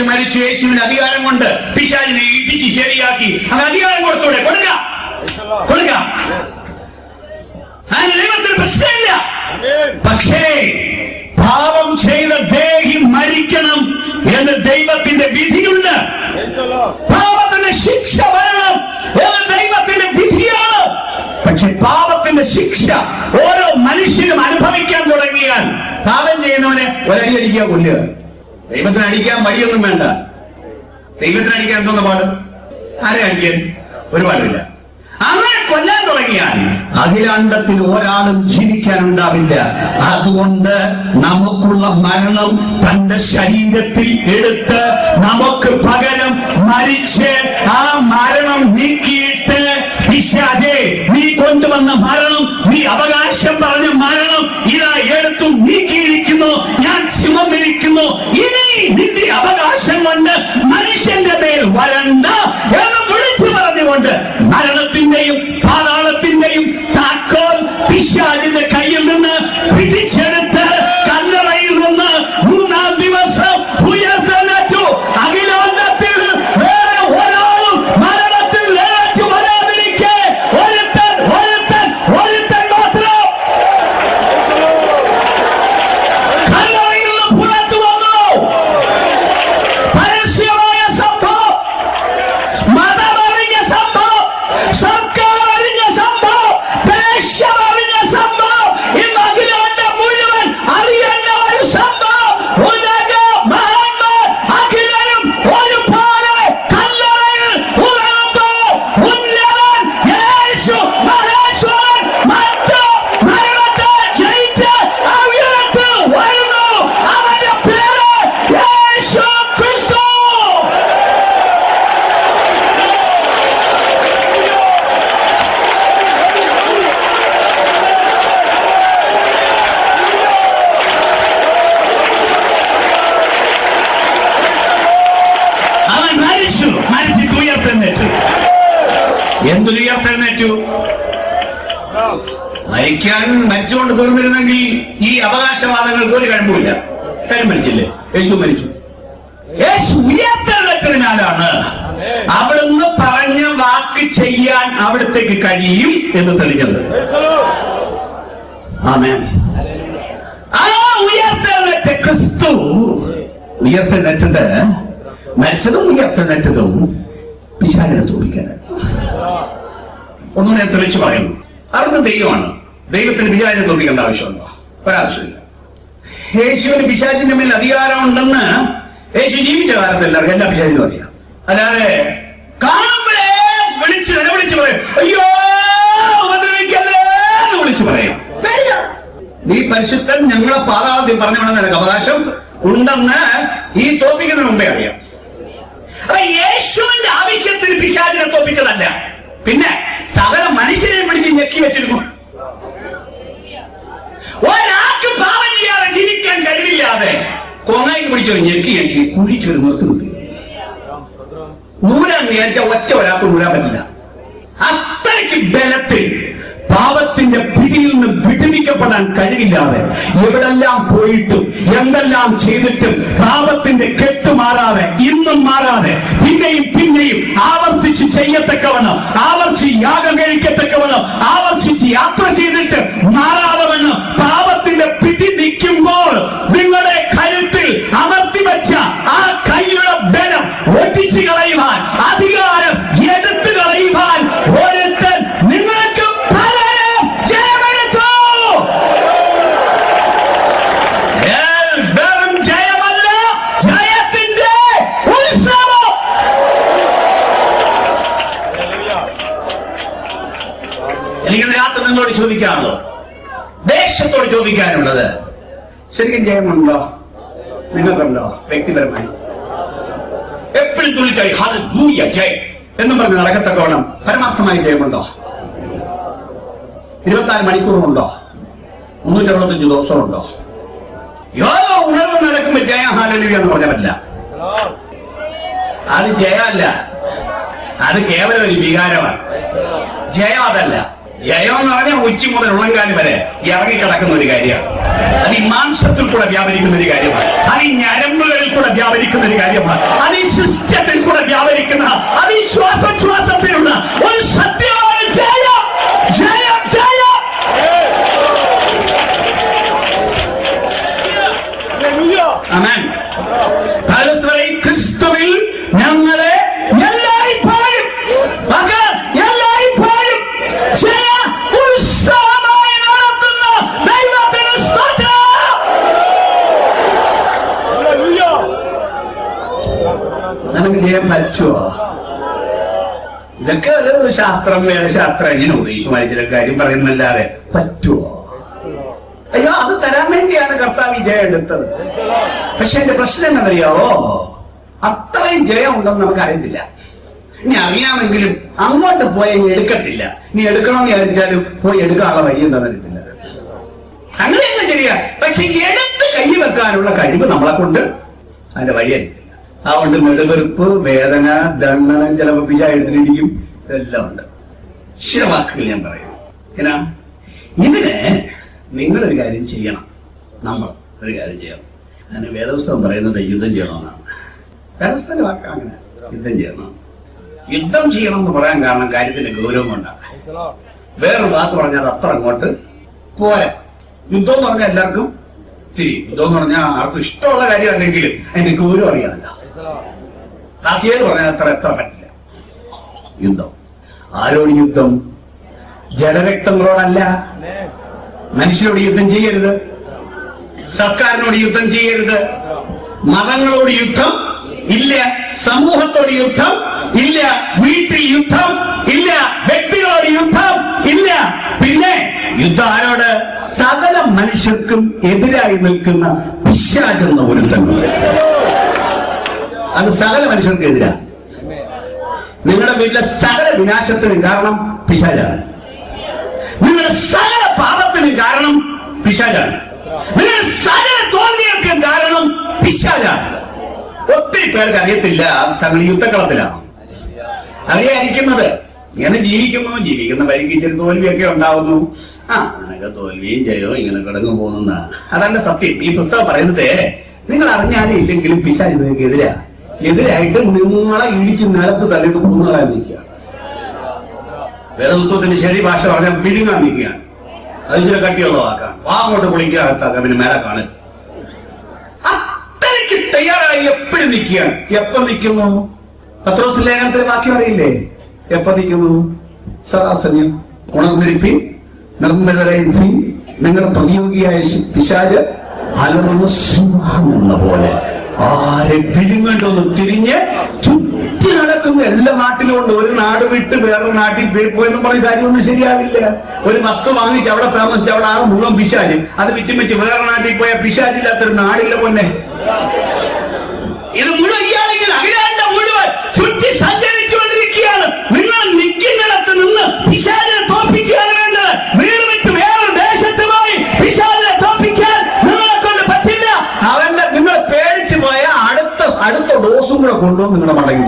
മരിച്ചു യേശുവിന് അധികാരം കൊണ്ട് പിശാചിനെ ഇടിച്ച് ശരിയാക്കി അങ്ങ് അധികാരം കൊടുത്തൂടെ കൊടുക്കാം കൊടുക്കാം അതിന് ദൈവത്തിന് പ്രശ്നമില്ല പക്ഷേ പാപം ചെയ്ത ദേഹി മരിക്കണം എന്ന് ദൈവത്തിന്റെ വിധിയുണ്ട് പാപത്തിന്റെ ശിക്ഷ വരണം എന്ന് ദൈവത്തിന്റെ വിധിയാണ് പക്ഷെ പാപത്തിന്റെ ശിക്ഷ ഓരോ മനുഷ്യനും അനുഭവിക്കാൻ തുടങ്ങിയാൽ പാപം ചെയ്യുന്നവനെ ഒരടി അടിക്കുക കൊല്ലുക ദൈവത്തിന് അടിക്കാൻ വഴിയൊന്നും വേണ്ട ദൈവത്തിന് അടിക്കാൻ എന്തോന്ന് പാട് ആരെ അടിക്കാൻ ഒരു പാടില്ല അങ്ങനെ കൊല്ലാൻ തുടങ്ങിയാൽ അഖിലാണ്ടത്തിൽ ഒരാളും ജീവിക്കാനുണ്ടാവില്ല അതുകൊണ്ട് നമുക്കുള്ള മരണം തന്റെ ശരീരത്തിൽ എടുത്ത് നമുക്ക് പകരം മരിച്ച് ആ മരണം നീക്കിയിട്ട് പിശാചേ നീ കൊണ്ടുവന്ന മരണം നീ അവകാശം പറഞ്ഞ മരണം ഇതാ എടുത്തു നീക്കിയിരിക്കുന്നു ഞാൻ ചുമന്നിരിക്കുന്നു ഇനി നിന്റെ അവകാശം കൊണ്ട് മനുഷ്യന്റെ മേൽ വരണ്ട എന്ന് വിളിച്ചു പറഞ്ഞുകൊണ്ട് മരണത്തിന്റെയും പാതാളത്തിന്റെയും താക്കോൽ പിശാചിന്റെ കയ്യിൽ നിന്ന് പിടിച്ചെടുത്ത് കല്ലറയിൽ നിന്ന് മൂന്നാം ദിവസം ഉയർത്തെഴുന്നേറ്റു അഖിലാണ്ടത്തിൽ വേറെ ഒരാളും മരണത്തിൽ ഏറ്റു വരാതിരിക്കെ ഒരുത്തൻ ഒരുത്തൻ ഒരുത്തൻ മാത്രം കല്ലറയിൽ നിന്ന് പുറത്തു വന്നു പരസ്യമായ സംഭവം മതമറിഞ്ഞ സംഭവം സർക്കാർ അറിഞ്ഞ സംഭവം ദേശം അറിഞ്ഞ സംഭവം ഇന്ന് അഖിലാണ്ട മുഴുവൻ അറിയേണ്ട ഒരു സംഭവം ഉലക മഹാന്മാർ അഖിലരും ഒരുപോലെ കല്ലറയിൽ ഉണർന്നപ്പോൾ ഉന്നതൻ യേശു മഹേശ്വരൻ മറ്റു മരണത്തെ ജയിച്ച് ഉയരത്തിൽ വരുന്നു അവന്റെ പേര് യേശു ക്രിസ്തു അവൻ മരിച്ചു മരിച്ചിട്ട് ഉയർത്തെഴുന്നേറ്റു എന്തൊരു ഉയർത്തെഴുന്നേറ്റു മരിക്കാൻ മരിച്ചുകൊണ്ട് തീർന്നിരുന്നെങ്കിൽ ഈ അവകാശവാദങ്ങൾക്ക് ഒരു കഴിവുമില്ല കാര്യം മരിച്ചില്ലേ യേശു മരിച്ചു യേശു ഉയർത്തെഴുന്നേറ്റതിനാലാണ് അവിടുന്ന് പറഞ്ഞ വാക്ക് ചെയ്യാൻ അവിടത്തേക്ക് കഴിയും എന്ന് തെളിഞ്ഞത് ആമേൻ ആ ഉയർത്തെഴുന്നേറ്റ ക്രിസ്തു ഉയർത്തെഴുന്നേറ്റത് മരിച്ചതും ഉയർത്തെഴുന്നേറ്റതും പിശാചിനെ തോപ്പിക്കാനാണ് ഒന്നും ഞാൻ തെളിച്ചു പറയുന്നു അറിവ് ദൈവമാണ് ദൈവത്തിന് പിശാചിനെ തോപ്പിക്കേണ്ട ആവശ്യമുണ്ടോ ഒരാവശ്യമില്ല യേശുവിന് പിശാചിന്റെ മേൽ അധികാരമുണ്ടെന്ന് യേശു ജീവിച്ച കാലത്ത് എല്ലാവർക്കും എല്ലാ പിശാചിനും അറിയാം അല്ലാതെ കാണുമ്പോഴേ വിളിച്ച് നിലവിളിച്ച് പറയും അയ്യോ ഉപദ്രവിക്കല്ലേ എന്ന് വിളിച്ചു പറയും പേടിയാ. നീ പരിശുദ്ധൻ ഞങ്ങളെ പാതാളത്തിൽ പറഞ്ഞു വേണം നിനക്ക് അവകാശം ഉണ്ടെന്ന് ഈ തോപ്പിക്കുന്നതിന് മുമ്പേ അറിയാം അപ്പൊ യേശുവിന്റെ ആവശ്യത്തിന് പിശാചിനെ തോപ്പിച്ചതല്ല പിന്നെ സകല മനുഷ്യരെ പിടിച്ച് ഞെക്കി വെച്ചിരുന്നു ഒരാൾക്ക് പാവം ചെയ്യാതെ ജീവിക്കാൻ കഴിവില്ലാതെ കൊങ്ങായി പിടിച്ചോ ഞെക്കി ഞെക്കി കുഴിച്ചൊരു നിർത്തി നിർത്തി നൂരാൻ വിചാരിച്ച ഒറ്റ ഒരാൾക്ക് നൂരാൻ പറ്റില്ല അത്രയ്ക്ക് ബലത്തിൽ പാപത്തിന്റെ പിടിയിൽ നിന്ന് വിടുവിക്കപ്പെടാൻ കഴിവില്ലാതെ എവിടെല്ലാം പോയിട്ടും എന്തെല്ലാം ചെയ്തിട്ടും പാപത്തിന്റെ കെട്ട് മാറാതെ ഇന്നും മാറാതെ പിന്നെയും പിന്നെയും ആവർത്തിച്ച് ചെയ്യത്തക്കവണ്ണം ആവർത്തിച്ച് യാഗം കഴിക്കത്തക്കവണ്ണം ആവർത്തിച്ച് യാത്ര ചെയ്തിട്ട് മാറാതെ വണ്ണം പാപത്തിന്റെ പിടി നിൽക്കുമ്പോൾ നിങ്ങളുടെ കരുത്തിൽ അമർത്തി വെച്ച ആ കൈയുടെ ബലം ഒട്ടിച്ചു കളയുവാൻ അധികാരം എടുത്തു കളയുവാൻ ഒരുത്തൻ നിങ്ങൾക്ക് പകരം ജയമെടുത്തു ഏൽ വെറും ജയമല്ല ജയത്തിന്റെ ഉത്സവം എനിക്കിത് രാത്രി നിങ്ങളോട് ചോദിക്കാനുള്ളൂ ദേശത്തോട് ചോദിക്കാനുള്ളത് ശരിക്കും ജയമുണ്ടോ നിങ്ങൾക്കുണ്ടോ വ്യക്തിപരമായി എപ്പോഴും തുള്ളിച്ചായി ഹല്ലേലൂയ ജയം എന്നും പറഞ്ഞ് നടക്കത്തക്കോണം പരമാർത്ഥമായി ജയമുണ്ടോ ഇരുപത്തിനാല് മണിക്കൂറുമുണ്ടോ മുന്നൂറ്റി അറുപത്തഞ്ച് ദിവസമുണ്ടോ യോഗ ഉണർവ് നടക്കുമ്പോൾ ജയ ഹാലലുയ എന്ന് പറഞ്ഞാൽ പറ്റില്ല അത് ജയമല്ല അത് കേവലം ഒരു വികാരമാണ് ജയം അതല്ല ജയം എന്ന് പറഞ്ഞാൽ ഉച്ച മുതൽ ഉള്ളങ്കാലി വരെ ഇറങ്ങിക്കിടക്കുന്ന ഒരു കാര്യമാണ് അത് ഈ മാംസത്തിൽ കൂടെ വ്യാപരിക്കുന്ന ഒരു കാര്യമാണ് അത് ഈ ഞരമ്പുകളിൽ കൂടെ വ്യാപരിക്കുന്ന വ്യാപരിക്കുന്ന ഒരു കാര്യമാണ് അത് ഈ സിസ്റ്റത്തിൽ കൂടെ വ്യാപരിക്കുന്ന അത് ഈ ശ്വാസോച്ഛ്വാസത്തിലുള്ള ഒരു സത്യമാണ് ജയം ജയം ജയം ആമേൻ പൗലോസ് പറയും ക്രിസ്തുവിൽ ഞങ്ങളെ എല്ലായ്പ്പോഴും മക്കൾ എല്ലായ്പ്പോഴും ജയ ഉത്സവമായി നടത്തുന്ന ദൈവത്തിന് സ്തോത്രം നിനക്ക് ചെയ്യാൻ പറ്റുമോ ഇതൊക്കെ ഒരു ശാസ്ത്രം വേദശാസ്ത്രം ഇങ്ങനെ ഉപദേശിച്ചുമായി ചില കാര്യം പറയുന്നല്ലാതെ പറ്റുമോ അയ്യോ അത് തരാൻ വേണ്ടിയാണ് കർത്താവ് ഈ ജയം എടുത്തത് പക്ഷെ എന്റെ പ്രശ്നം എന്നറിയാവോ അത്രയും ജയം ഉണ്ടെന്ന് നമുക്ക് അറിയത്തില്ല ഇനി അറിയാമെങ്കിലും അങ്ങോട്ട് പോയി ഇനി എടുക്കത്തില്ല ഇനി എടുക്കണമെന്ന് വിചാരിച്ചാലും പോയി എടുക്കാനുള്ള വഴി എന്താണെന്ന് അറിയത്തില്ല അങ്ങനെയൊക്കെ ശരിയാ പക്ഷെ എടുത്ത് കൈ വെക്കാനുള്ള കഴിവ് നമ്മളെ കൊണ്ട് അതിന്റെ വഴി അറിയത്തില്ല അതുകൊണ്ട് നെടുവെറുപ്പ് വേദന ദണ്ഡനം ചിലപ്പോൾ പിശായെടുത്തിരിക്കും ഇതെല്ലാം ഉണ്ട് ചില വാക്കുകൾ ഞാൻ പറയുന്നു എന്നാ ഇതിന് നിങ്ങളൊരു കാര്യം ചെയ്യണം നമ്മൾ ഒരു കാര്യം ചെയ്യണം അതിന് വേദപുസ്തകം പറയുന്നത് യുദ്ധം ചെയ്യണമെന്നാണ് വേദപുസ്തകത്തിന്റെ വാക്ക് അങ്ങനെ യുദ്ധം ചെയ്യണം യുദ്ധം ചെയ്യണം എന്ന് പറയാൻ കാരണം കാര്യത്തിന്റെ ഗൗരവം കൊണ്ടാണ് വേറൊരു വാക്ക് പറഞ്ഞാൽ അത് അത്ര അങ്ങോട്ട് പോരാ യുദ്ധം എന്ന് പറഞ്ഞാൽ എല്ലാവർക്കും തിരി യുദ്ധം എന്ന് പറഞ്ഞാൽ ആർക്കും ഇഷ്ടമുള്ള കാര്യം അല്ലെങ്കിലും അതിന്റെ ഗൗരവം അറിയാമല്ലോ ബാക്കിയേത് പറഞ്ഞാൽ അത്ര എത്ര പറ്റില്ല യുദ്ധം ആരോട് യുദ്ധം ജഡരക്തങ്ങളോടല്ല മനുഷ്യരോട് യുദ്ധം ചെയ്യരുത് സർക്കാരിനോട് യുദ്ധം ചെയ്യരുത് മതങ്ങളോട് യുദ്ധം ഇല്ല സമൂഹത്തോട് യുദ്ധം ഇല്ല വീട്ടിൽ യുദ്ധം ഇല്ല വ്യക്തികളോട് യുദ്ധം ഇല്ല പിന്നെ യുദ്ധം ആരോട് സകല മനുഷ്യർക്കും എതിരായി നിൽക്കുന്ന പിശാചെന്ന ഒരുത്തങ്ങൾ അത് സകല മനുഷ്യർക്ക് എതിരാ നിങ്ങളുടെ വീട്ടിലെ സകല വിനാശത്തിനും കാരണം പിശാചാണ് നിങ്ങളുടെ സകല പാപത്തിനും കാരണം പിശാചാണ് നിങ്ങളുടെ സകല തോൽവികൾക്കും കാരണം പിശാചാണ് ഒത്തിരി പേർക്ക് അറിയത്തില്ല തങ്ങൾ യുദ്ധക്കളത്തിലാണ് അറിയാതിരിക്കുന്നത് ഇങ്ങനെ ജീവിക്കുന്നു ജീവിക്കുന്ന വഴിക്ക് ഇച്ചിരി തോൽവിയൊക്കെ ഉണ്ടാവുന്നു ആ അങ്ങനെയൊക്കെ തോൽവിയും ജയവും ഇങ്ങനെ കിടന്നു പോകുന്ന അതല്ല സത്യം ഈ പുസ്തകം പറയുന്നത് നിങ്ങൾ അറിഞ്ഞാലും ഇല്ലെങ്കിലും പിശാച് നിങ്ങൾക്ക് എതിരാ എതിരായിട്ട് നിങ്ങളെ ഇടിച്ച് നിലത്ത് തള്ളിയിട്ട് കുന്നുകളായി നിൽക്കുക വേദപുസ്തകത്തിന്റെ ശരി ഭാഷ പറഞ്ഞാൽ പിഴുങ്ങാൻ നിൽക്കുകയാണ് അത് ഇച്ചിരി കട്ടിയുള്ള വാക്കാണ് വാ അങ്ങോട്ട് പൊളിക്കുക അകത്താക്കാം പിന്നെ മേലെ കാണരുത് അത്രയ്ക്ക് തയ്യാറായി എപ്പോഴും നിൽക്കുകയാണ് എപ്പോ നിൽക്കുന്നു പത്രോസ് ലേഖനത്തിലെ വാക്യം അറിയില്ലേ എപ്പോ നിൽക്കുന്നു സദാസമയം ഉണർന്നിരിപ്പിൻ നിർമ്മലരയിപ്പിൻ നിങ്ങളുടെ പ്രതിയോഗിയായ ശി- പിശാച് അലറുന്ന സിംഹം എന്ന പോലെ ആരെ പിഴുങ്ങണ്ടൊന്ന് തിരിഞ്ഞ് ചുറ്റി നടക്കുന്ന എല്ലാ നാട്ടിലും ഉണ്ട് ഒരു നാട് വിട്ട് വേറൊരു നാട്ടിൽ പോയി പോയെന്ന് പറഞ്ഞ കാര്യമൊന്നും ശരിയാവില്ല ഒരു വസ്തു വാങ്ങിച്ച് അവിടെ താമസിച്ച് അവിടെ ആ മുഴുവൻ പിശാജ് അത് വിറ്റും വെച്ച് വേറെ നാട്ടിൽ പോയ പിശാജില്ലാത്തൊരു നാടില്ല പൊന്നെ ഇത് മുഴുവൻ ഇയാളെങ്കിൽ അഖിലാണ്ട മുഴുവൻ ചുറ്റി സഞ്ചരിച്ചുകൊണ്ടിരിക്കുകയാണ് നിങ്ങൾ നിൽക്കുന്നിടത്ത് നിന്ന് പിശാചിനെ തോൽപ്പിക്കുകയാണ് വേണ്ടത് വീട് വിട്ട് വേറൊരു ദേശത്ത് പോയി പിശാചിനെ തോൽപ്പിക്കാൻ നിങ്ങളെ കൊണ്ട് പറ്റില്ല അവന്റെ നിങ്ങൾ പേടിച്ചു പോയ അടുത്ത അടുത്ത ഡോസും കൂടെ കൊണ്ടുവന്ന് നിങ്ങളുടെ മടങ്ങി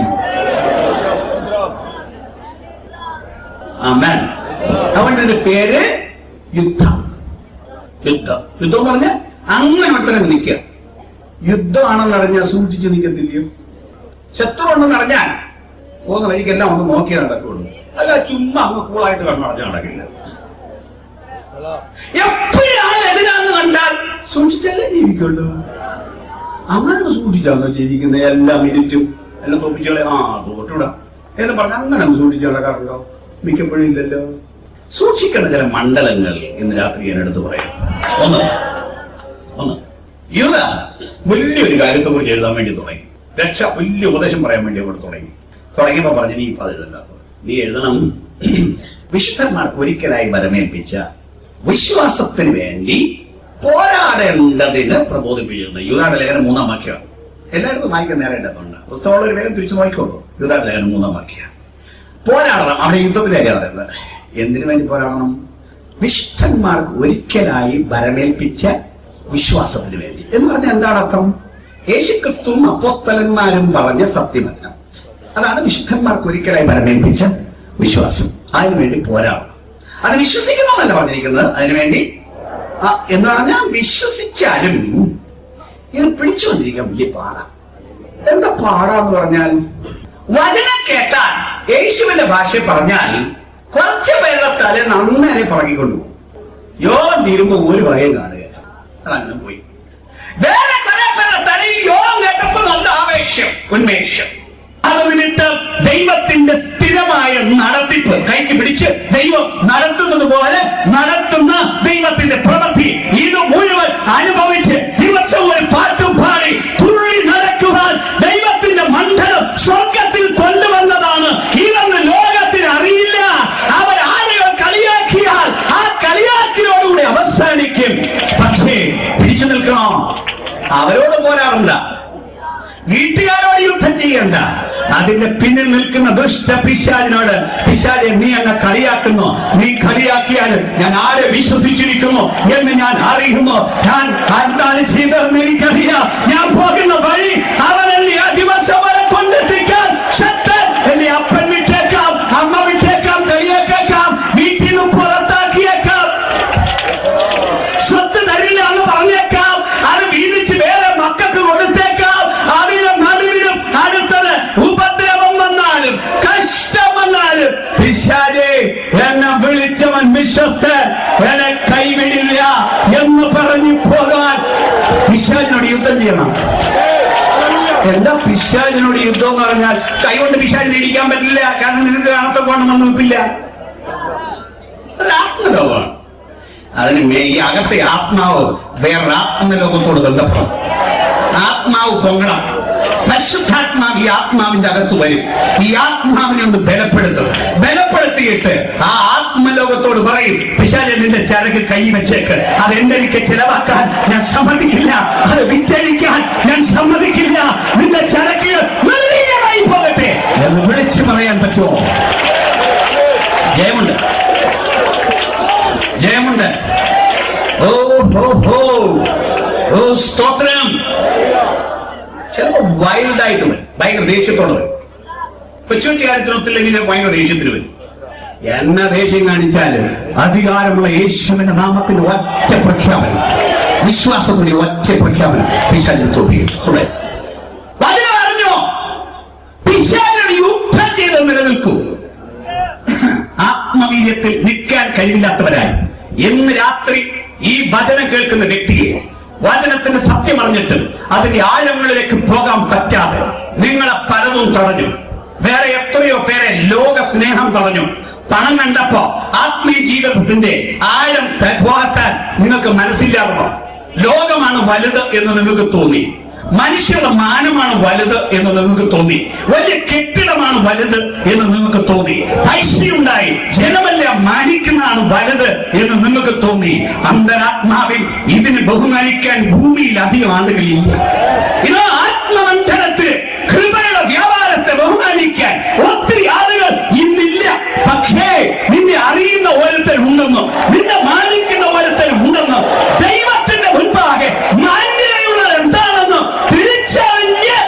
ആമേൻ അവന്റെ ഒരു പേര് യുദ്ധം യുദ്ധം യുദ്ധം എന്ന് പറഞ്ഞാൽ അങ്ങനെ ഒട്ടനം നിൽക്കുക യുദ്ധമാണെന്ന് അറിഞ്ഞാൽ സൂക്ഷിച്ച് നിൽക്കത്തില്ലയോ ശത്രു ഉണ്ടെന്ന് അറിഞ്ഞാൽ പോകുന്ന വഴിക്കെല്ലാം ഒന്ന് നോക്കിയേ നടക്കുള്ളൂ അല്ല ചുമ്മാ അങ്ങ് കൂളായിട്ട് കണ്ണടച്ച് നടക്കില്ല എപ്പോഴാണ് എതിരാന്ന് കണ്ടാൽ സൂക്ഷിച്ചല്ലേ ജീവിക്കുള്ളൂ അങ്ങനെ സൂക്ഷിച്ചാണോ ജീവിക്കുന്നത് എല്ലാ മിനിറ്റും എല്ലാം തോപ്പിച്ചുകളെ ആ തോട്ടിടാം എന്ന് പറഞ്ഞ അങ്ങനെ അങ്ങ് സൂക്ഷിച്ച് നടക്കാറുണ്ടോ മിക്കപ്പോഴും ഇല്ലല്ലോ സൂക്ഷിക്കുന്ന ചില മണ്ഡലങ്ങൾ ഇന്ന് രാത്രി ഞാൻ എടുത്ത് പറയാം ഒന്ന് ഒന്ന് യുവത വലിയൊരു കാര്യത്തെ കുറിച്ച് എഴുതാൻ വേണ്ടി തുടങ്ങി രക്ഷ വലിയ ഉപദേശം പറയാൻ വേണ്ടി അവിടെ തുടങ്ങി തുടങ്ങിയപ്പോ പറഞ്ഞു നീ ഇപ്പൊ അത് എഴുതണ്ട നീ എഴുതണം വിശുദ്ധന്മാർക്ക് ഒരിക്കലായി വരമേൽപ്പിച്ച വിശ്വാസത്തിന് വേണ്ടി പോരാടേണ്ടതിന് പ്രബോധിപ്പിച്ചിരുന്നു യുവതാടെ ലേഖനം മൂന്നാം വാക്യമാണ് എല്ലായിടത്തും വായിക്കാൻ നേരെ ഇല്ലാത്തതുകൊണ്ട് പുസ്തകമുള്ള ഒരു വേഗം തിരിച്ചു നോക്കിക്കോളൂ യുവതാടെ ലേഖനം മൂന്നാം വാക്യം പോരാടണം അവിടെ യുദ്ധത്തിലേക്ക് പറയുന്നത് എന്തിനു വേണ്ടി പോരാടണം വിശുദ്ധന്മാർക്ക് ഒരിക്കലായി വരമേൽപ്പിച്ച വിശ്വാസത്തിന് വേണ്ടി എന്ന് പറഞ്ഞാൽ എന്താണ് അർത്ഥം യേശുക്രിസ്തുവും അപ്പോസ്തലന്മാരും പറഞ്ഞ സത്യമല്ല അതാണ് വിശുദ്ധന്മാർക്ക് ഒരിക്കലായി വരമേൽപ്പിച്ച വിശ്വാസം അതിനുവേണ്ടി പോരാടണം അത് വിശ്വസിക്കണമെന്നല്ല പറഞ്ഞിരിക്കുന്നത് അതിനുവേണ്ടി ആ, എന്ന് പറഞ്ഞാൽ വിശ്വസിച്ചാലും ഇത് പിടിച്ചു വന്നിരിക്കാൻ വലിയ പാടാ എന്താ പാടാന്ന് പറഞ്ഞാൽ വചനം കേട്ടാൽ യേശുവിന്റെ ഭാഷ പറഞ്ഞാൽ കുറച്ച് പേരുടെ തല നന്നായി പറങ്ങിക്കൊണ്ടു യോഗം തീരുമ്പോ ഒരു വകയും കാണുക അതങ്ങനെ പോയി വേറെ കുറെ പേരുടെ തലയിൽ യോഗം കേട്ടപ്പോ നല്ല ആവേശം ഉന്മേഷം അത് നിമിത്തം ദൈവത്തിന്റെ സ്ഥിരമായ നടത്തിപ്പ് കൈക്ക് പിടിച്ച് ദൈവം നടത്തുന്നത് പോലെ നടത്തുന്ന ദൈവത്തിന്റെ പ്രവൃത്തി ഇത് മുഴുവൻ അനുഭവിച്ച് ദിവസവും ഒരു പാട്ടും പാടി തുള്ളി നടക്കുവാൻ ദൈവത്തിന്റെ മണ്ഡലം സ്വർഗത്തിൽ കൊണ്ടുവന്നതാണ് ഇതെന്ന് ലോകത്തിന് അറിയില്ല അവർ ആളുകൾ കളിയാക്കിയാൽ ആ കളിയാക്കിനോടുകൂടി അവസാനിക്കും പക്ഷേ പിടിച്ചു നിൽക്കണം അവരോട് പോരാറുണ്ട വീട്ടുകാരോട് യുദ്ധം ചെയ്യണ്ട അതിന്റെ പിന്നിൽ നിൽക്കുന്ന ദുഷ്ട പിശാലിനോട് പിശാലെ നീ എന്നെ കളിയാക്കുന്നു നീ കളിയാക്കിയാൽ ഞാൻ ആരെ വിശ്വസിച്ചിരിക്കുന്നു എന്ന് ഞാൻ അറിയുന്നു ഞാൻ എന്താണ് ചെയ്തതെന്ന് എനിക്കറിയാം ഞാൻ പോകുന്ന വഴി അവൻ എന്നെ ആ ദിവസം വരെ കൊണ്ടെത്തിക്കാൻ ശക്തൻ എന്നെ അപ്പൻ വിട്ടേക്കാം അമ്മ വിട്ടേക്കാം കളിയാക്കേക്കാം വീട്ടിൽ നിന്ന് പുറത്താക്കിയേക്കാം സ്വത്ത് തരില്ല എന്ന് പറഞ്ഞേക്കാം അത് വീതിച്ച് വേറെ മക്കൾക്ക് കൊടുത്തേക്കാം അതിന്റെ നടുവിലും അടുത്തത് ഉപദ്രവം വന്നാലും കഷ്ടം വന്നാലും പിശാചേ എന്നെ വിളിച്ചവൻ വിശ്വസ്തൻ എന്നെ കൈവിടില്ല എന്ന് പറഞ്ഞു പോകാൻ പിശാചിനോട് യുദ്ധം ചെയ്യണം എന്താ പിശാചിനോട് യുദ്ധം എന്ന് പറഞ്ഞാൽ കൈകൊണ്ട് പിശാചിനെ ഇടിക്കാൻ പറ്റില്ല കാരണം നിനക്ക് കാണത്ത കോണമെന്ന് വെപ്പില്ല അത് ആത്മലോകമാണ് അതിന് മേ- ഈ അകത്തെ ആത്മാവ് വേറൊരു ആത്മലോകത്തോട് ബന്ധപ്പെടണം ആത്മാവ് പൊങ്ങണം പരിശുദ്ധാത്മാവ് ഈ ആത്മാവിന്റെ അകത്ത് വരും ഈ ആത്മാവിനെ ഒന്ന് ബലപ്പെടുത്തും ബലപ്പെടുത്തിയിട്ട് ആ ആത്മലോകത്തോട് പറയും പിശാചെ നിന്റെ ചരക്ക് കൈ വെച്ചേക്ക് അത് എന്റെ എനിക്ക് ചെലവാക്കാൻ ഞാൻ സമ്മതിക്കില്ല അത് വിറ്റഴിക്കാൻ ഞാൻ സമ്മതിക്കില്ല നിന്റെ ചരക്കുകൾ നിർവീര്യമായി പോകട്ടെ എന്ന് വിളിച്ചു പറയാൻ പറ്റുമോ ജയമുണ്ട് ജയമുണ്ട് ഓ ഹോ ഹോ ഓ സ്തോത്രം ചിലപ്പോ വൈൽഡായിട്ട് വരും ഭയങ്കര ദേഷ്യത്തോടെ വരും കൊച്ചു കൊച്ചു കാര്യത്തിനൊത്തില്ലെങ്കിൽ ഭയങ്കര ദേഷ്യത്തിന് വരും എന്ന ദേഷ്യം കാണിച്ചാല് അധികാരമുള്ള യേശുവിന്റെ നാമത്തിന്റെ ഒറ്റ പ്രഖ്യാപനം വിശ്വാസത്തിന്റെ ഒറ്റ പ്രഖ്യാപനം പിശാചിൽ തോപ്പിയും വചനം അറിഞ്ഞോ പിശാചിനോട് യുദ്ധം ചെയ്ത് നിലനിൽക്കൂ ആത്മവീര്യത്തിൽ നിൽക്കാൻ കഴിവില്ലാത്തവരായി ഇന്ന് രാത്രി ഈ വചനം കേൾക്കുന്ന വ്യക്തിയെ വചനത്തിന്റെ സത്യം അറിഞ്ഞിട്ടും അതിന്റെ ആഴങ്ങളിലേക്ക് പോകാൻ പറ്റാതെ നിങ്ങളെ പലതും തടഞ്ഞു വേറെ എത്രയോ പേരെ ലോക സ്നേഹം തടഞ്ഞു പണം കണ്ടപ്പോ ആത്മീയ ജീവിതത്തിന്റെ ആഴം ത- പോകാൻ നിങ്ങൾക്ക് മനസ്സില്ലാതെ ലോകമാണ് വലുത് എന്ന് നിങ്ങൾക്ക് തോന്നി മനുഷ്യരുടെ മാനമാണ് വലുത് എന്ന് നിങ്ങൾക്ക് തോന്നി വലിയ കെട്ടിടമാണ് വലുത് എന്ന് നിങ്ങൾക്ക് തോന്നി പൈസയുണ്ടായി ജനമെല്ലാം മാനിക്കുന്നതാണ് വലുത് എന്ന് നിങ്ങൾക്ക് തോന്നി അന്തരാത്മാവിൽ ഇതിന് ബഹുമാനിക്കാൻ ഭൂമിയിൽ അധികം ആളുകളില്ല ഇത് ആത്മമണ്ഡലത്തിൽ കൃപയുടെ വ്യാപാരത്തെ ബഹുമാനിക്കാൻ ഒത്തിരി ആളുകൾ ഇന്നില്ല പക്ഷേ നിന്നെ അറിയുന്ന ഓരോരുത്തർ ഉണ്ടെന്ന് നിന്നെ മാനിക്കുന്ന ഓരോരുത്തർ ഉണ്ടെന്ന് ദൈവത്തിന്റെ മുൻപാകെ മാന്യതയുള്ളത് എന്താണെന്ന് തിരിച്ചറിഞ്ഞ്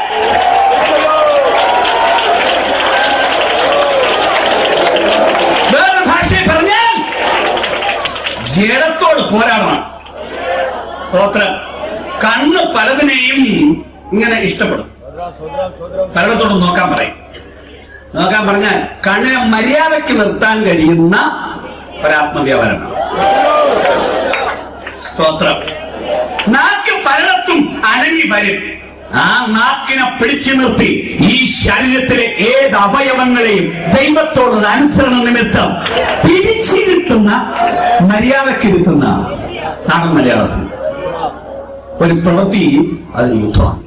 വേറെ ഭാഷയിൽ പറഞ്ഞാൽ ജഡത്തോട് പോരാടണം സ്തോത്രം കണ്ണ് പലതിനെയും ഇങ്ങനെ ഇഷ്ടപ്പെടും പലയിടത്തോട് നോക്കാൻ പറയും നോക്കാൻ പറഞ്ഞാൽ കണ്ണിനെ മര്യാദയ്ക്ക് നിർത്താൻ കഴിയുന്ന ഒരാത്മവ്യാപാരമാണ് സ്തോത്രം നാക്ക് പലയിടത്തും അടങ്ങി വരും ആ നാക്കിനെ പിടിച്ചു നിർത്തി ഈ ശരീരത്തിലെ ഏത് അവയവങ്ങളെയും ദൈവത്തോടുള്ള അനുസരണ നിമിത്തം പിടിച്ചിരുത്തുന്ന മര്യാദക്കിരുത്തുന്ന നാടൻ മലയാളത്തിൽ ഒരു പ്രവൃത്തി അത് യുദ്ധമാണ്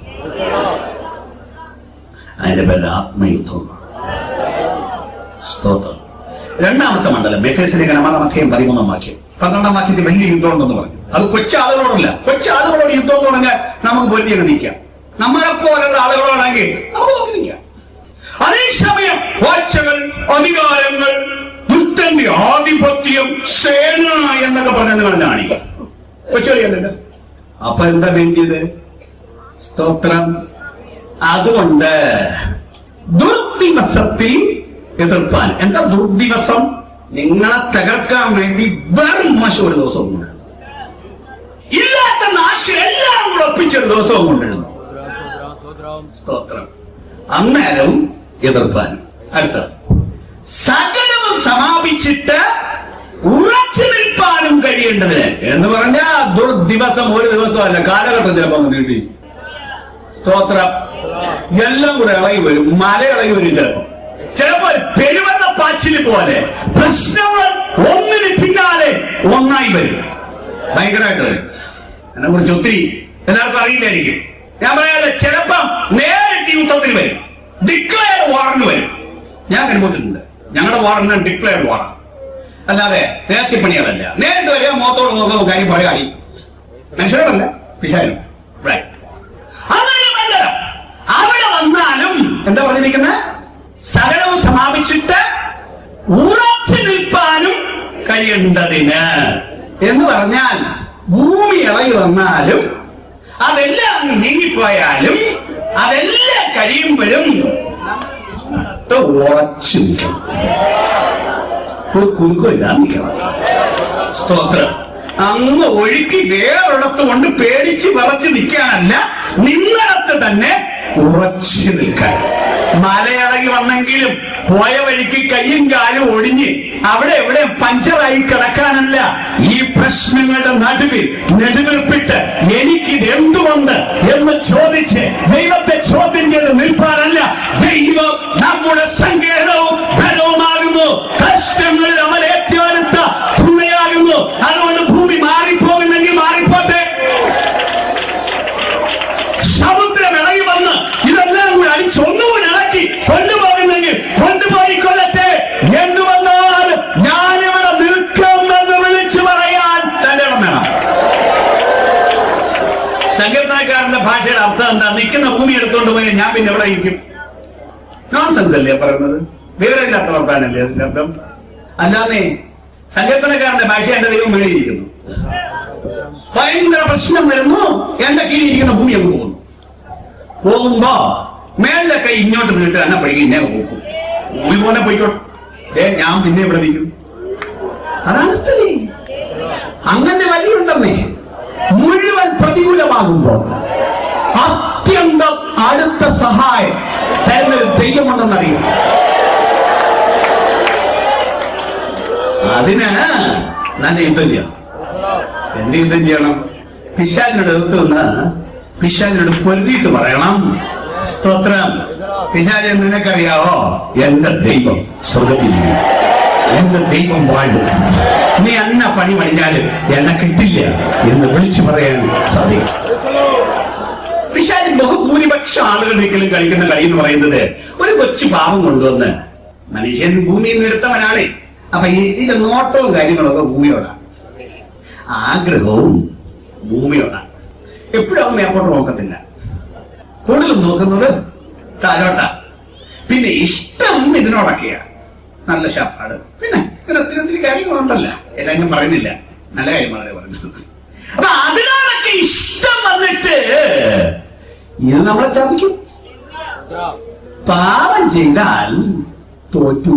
അതിന്റെ പേര് ആത്മയുദ്ധം സ്തോത്രം രണ്ടാമത്തെ മണ്ഡലം മെഫേസിലേക്ക് ഒന്നാം അധ്യായം പതിമൂന്നാം വാക്യം പന്ത്രണ്ടാം വാക്യത്തിൽ വലിയ യുദ്ധം ഉണ്ടെന്ന് പറഞ്ഞു അത് കൊച്ചാളുകളോടല്ല കൊച്ചാളുകളോട് യുദ്ധം എന്ന് പറഞ്ഞാൽ നമുക്ക് പോറ്റി അങ്ങ് നിൽക്കാം നമ്മളെ പോലുള്ള ആളുകളോടാണെങ്കിൽ നമുക്ക് നോക്കി നിൽക്കാം അതേസമയം വാഴ്ചകൾ അധികാരങ്ങൾ ദുഷ്ടന്റെ ആധിപത്യം സേന എന്നൊക്കെ പറഞ്ഞ് നിങ്ങൾ കാണിക്കും കൊച്ചുകളിയല്ലല്ലോ അപ്പൊ എന്താ വേണ്ടിയത് സ്തോത്രം അതുകൊണ്ട് ദുർദിവസത്തിൽ എതിർപ്പാൻ എന്താ ദുർദിവസം നിങ്ങളെ തകർക്കാൻ വേണ്ടി വെറും മോശം ഒരു ദിവസവും കൊണ്ടുവരുന്നു ഇല്ലാത്ത നാശം എല്ലാം കൂടെ ഒപ്പിച്ചൊരു ദിവസവും കൊണ്ടുവരുന്നു സ്തോത്രം അന്നേരവും എതിർപ്പാനും അടുത്ത സകലവും സമാപിച്ചിട്ട് ഉറച്ചു നിൽപ്പാനും കഴിയേണ്ടതിന് എന്ന് പറഞ്ഞാൽ ദുർദിവസം ഒരു ദിവസമല്ല കാലഘട്ടം ചിലപ്പോ അങ്ങ് നീട്ടി സ്തോത്രം എല്ലാം കൂടെ ഇളകി വരും മല ഇളകി വരും ചിലപ്പോ ചിലപ്പോ പെരുവെള്ള പാച്ചില് പോലെ പ്രശ്നങ്ങൾ ഒന്നിന് പിന്നാലെ ഒന്നായി വരും ഭയങ്കരമായിട്ട് വരും എന്നെ കുറിച്ച് ഒത്തിരി എല്ലാവർക്കും അറിയില്ലായിരിക്കും ഞാൻ പറയാതെ ചിലപ്പം നേരിട്ട് യുദ്ധത്തിന് വരും ഡിക്ലെയർ വാറിന് വരും ഞാൻ അനുഭവത്തിട്ടുണ്ട് ഞങ്ങളുടെ വാറിന് ഡിക്ലെയർ വാറാണ് അല്ലാതെ രഹസ്യപ്പണികളല്ല നേരിട്ട് വരിക മുഖത്തോട് നോക്കുക കാര്യം പറയാടി മനുഷ്യരോടല്ല പിശാലും Right. അതൊരു മണ്ഡലം അവിടെ വന്നാലും എന്താ പറഞ്ഞിരിക്കുന്നത് സകലവും സമാപിച്ചിട്ട് ഉറച്ചു നിൽപ്പാനും കഴിയേണ്ടതിന് എന്ന് പറഞ്ഞാൽ ഭൂമി ഇളകി വന്നാലും അതെല്ലാം നീങ്ങിപ്പോയാലും അതെല്ലാം കഴിയുമ്പോഴും ഇത് ഉറച്ചു നിൽക്കണം ഒരു കുറുക്കും ഇതാ നിൽക്കണം സ്തോത്രം അങ്ങ് ഒഴുക്കി വേറൊരിടത്ത് കൊണ്ട് പേടിച്ച് വിറച്ച് നിൽക്കാനല്ല നിന്നിടത്ത് തന്നെ ഉറച്ചു നിൽക്കാൻ മലയിറങ്ങി വന്നെങ്കിലും പോയ വഴിക്ക് കയ്യും കാലും ഒടിഞ്ഞ് അവിടെ എവിടെ പഞ്ചറായി കിടക്കാനല്ല ഈ പ്രശ്നങ്ങളുടെ നടുവിൽ നെടുവിൽപ്പിട്ട് എനിക്കിത് എന്തുകൊണ്ട് എന്ന് ചോദിച്ച് ദൈവത്തെ ചോദ്യം ചെയ്ത് നിൽപ്പാനല്ല ദൈവം നമ്മുടെ സങ്കേതവും ധനവുമാകുന്നു കഷ്ടങ്ങളിൽ അമലേറ്റെടുത്ത തുണയാകുന്നു അതുകൊണ്ട് ഭൂമി മാറിപ്പോകുന്നെങ്കിൽ മാറിപ്പോട്ടെ സമുദ്രം ഇളകി വന്ന് ഇതെല്ലാം കൂടി അടിച്ചൊന്നുകൂടി ഇളക്കി കൊണ്ടുപോകുന്നെങ്കിൽ കൊണ്ടുപോയി കൊല്ലട്ടെ എന്ന് വന്നാൽ ഞാനിവിടെ നിൽക്കുമെന്ന് വിളിച്ചു പറയാൻ തന്റെ ഇടം വേണം സങ്കീർത്തനക്കാരന്റെ ഭാഷയുടെ അർത്ഥം എന്താ നിൽക്കുന്ന ഭൂമി എടുത്തുകൊണ്ട് പോയി ഞാൻ പിന്നെ എവിടെ ഇരിക്കും നോൺസെൻസ് അല്ലേ പറയുന്നത് വിവരമില്ലാത്ത വർത്താനല്ലേ അതിന്റെ അർത്ഥം അല്ലാന്നേ സങ്കീർത്തനക്കാരന്റെ ഭാഷ എന്റെ ദൈവം വെളിയിരിക്കുന്നു ഭയങ്കര പ്രശ്നം വരുന്നു എന്റെ കീഴിരിക്കുന്ന ഭൂമി അങ്ങ് പോകുന്നു പോകുമ്പോ മേളിലെ കൈ ഇങ്ങോട്ട് നീട്ട് എന്നെ പഴകി ഇന്നെ പോകും ഭൂമി പോലെ പോയിക്കോട്ടെ ദേ, ഞാൻ പിന്നെ ഇവിടെ നിൽക്കും അതാണ് സ്ഥിതി അങ്ങനെ വഴിയുണ്ടെന്നേ മുഴുവൻ പ്രതികൂലമാകുമ്പോൾ അത്യന്തം അടുത്ത സഹായം തരുന്നൊരു ദൈവമുണ്ടെന്നറിയും അതിന് നല്ല യുദ്ധം ചെയ്യണം എന്ത് യുദ്ധം ചെയ്യണം പിശാലിനോട് എതിർത്ത് നിന്ന് പിശാലിനോട് പൊരുതിയിട്ട് പറയണം സ്തോത്രം പിശാലി നിനക്കറിയാവോ എന്റെ ദൈവം സ്വർഗത്തിൽ എന്റെ ദൈവം വാഴും നീ അന്ന പണി പണിഞ്ഞാലും എന്നെ കിട്ടില്ല എന്ന് വിളിച്ചു പറയാൻ സാധിക്കും പിശാലി ബഹുഭൂരിപക്ഷം ആളുകളൊരിക്കലും കളിക്കുന്ന കളി എന്ന് പറയുന്നത് ഒരു കൊച്ചു പാവം കൊണ്ടുവന്ന് മനുഷ്യൻ ഭൂമിയിൽ നിന്ന് എടുത്തവനാണേ അപ്പൊ ഈ ഇതിന്റെ നോട്ടവും കാര്യങ്ങളൊക്കെ ഭൂമിയോടാണ് ആഗ്രഹവും ഭൂമിയോടാണ് എപ്പോഴും അവൻ മേപ്പോട്ട് നോക്കത്തില്ല കൂടുതലും നോക്കുന്നത് താഴോട്ടാ പിന്നെ ഇഷ്ടം ഇതിനോടൊക്കെയാ നല്ല ശാപ്പാട് പിന്നെ ഇങ്ങനെ ഒത്തിരി ഒത്തിരി കാര്യങ്ങളുണ്ടല്ല എല്ലാം ഞാൻ പറയുന്നില്ല നല്ല കാര്യം വളരെ പറഞ്ഞു അപ്പൊ അതിനോടൊക്കെ ഇഷ്ടം വന്നിട്ട് ഇത് നമ്മളെ ചതിക്കും പാപം ചെയ്താൽ തോറ്റു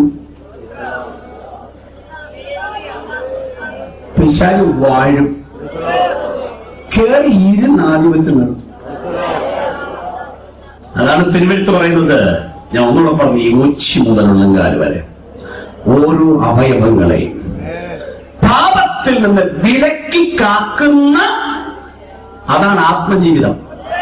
പിശാല് വാഴും കേറി ഇരുന്നാധിപത്യം നടത്തും അതാണ് തിരുവഴുത്ത് പറയുന്നത് ഞാൻ ഒന്നുകൂടെ പറഞ്ഞു ഈ ഉച്ചി മുതലുള്ള കാല് വരെ ഓരോ അവയവങ്ങളെയും പാപത്തിൽ നിന്ന് വിലക്കി കാക്കുന്ന അതാണ് ആത്മജീവിതം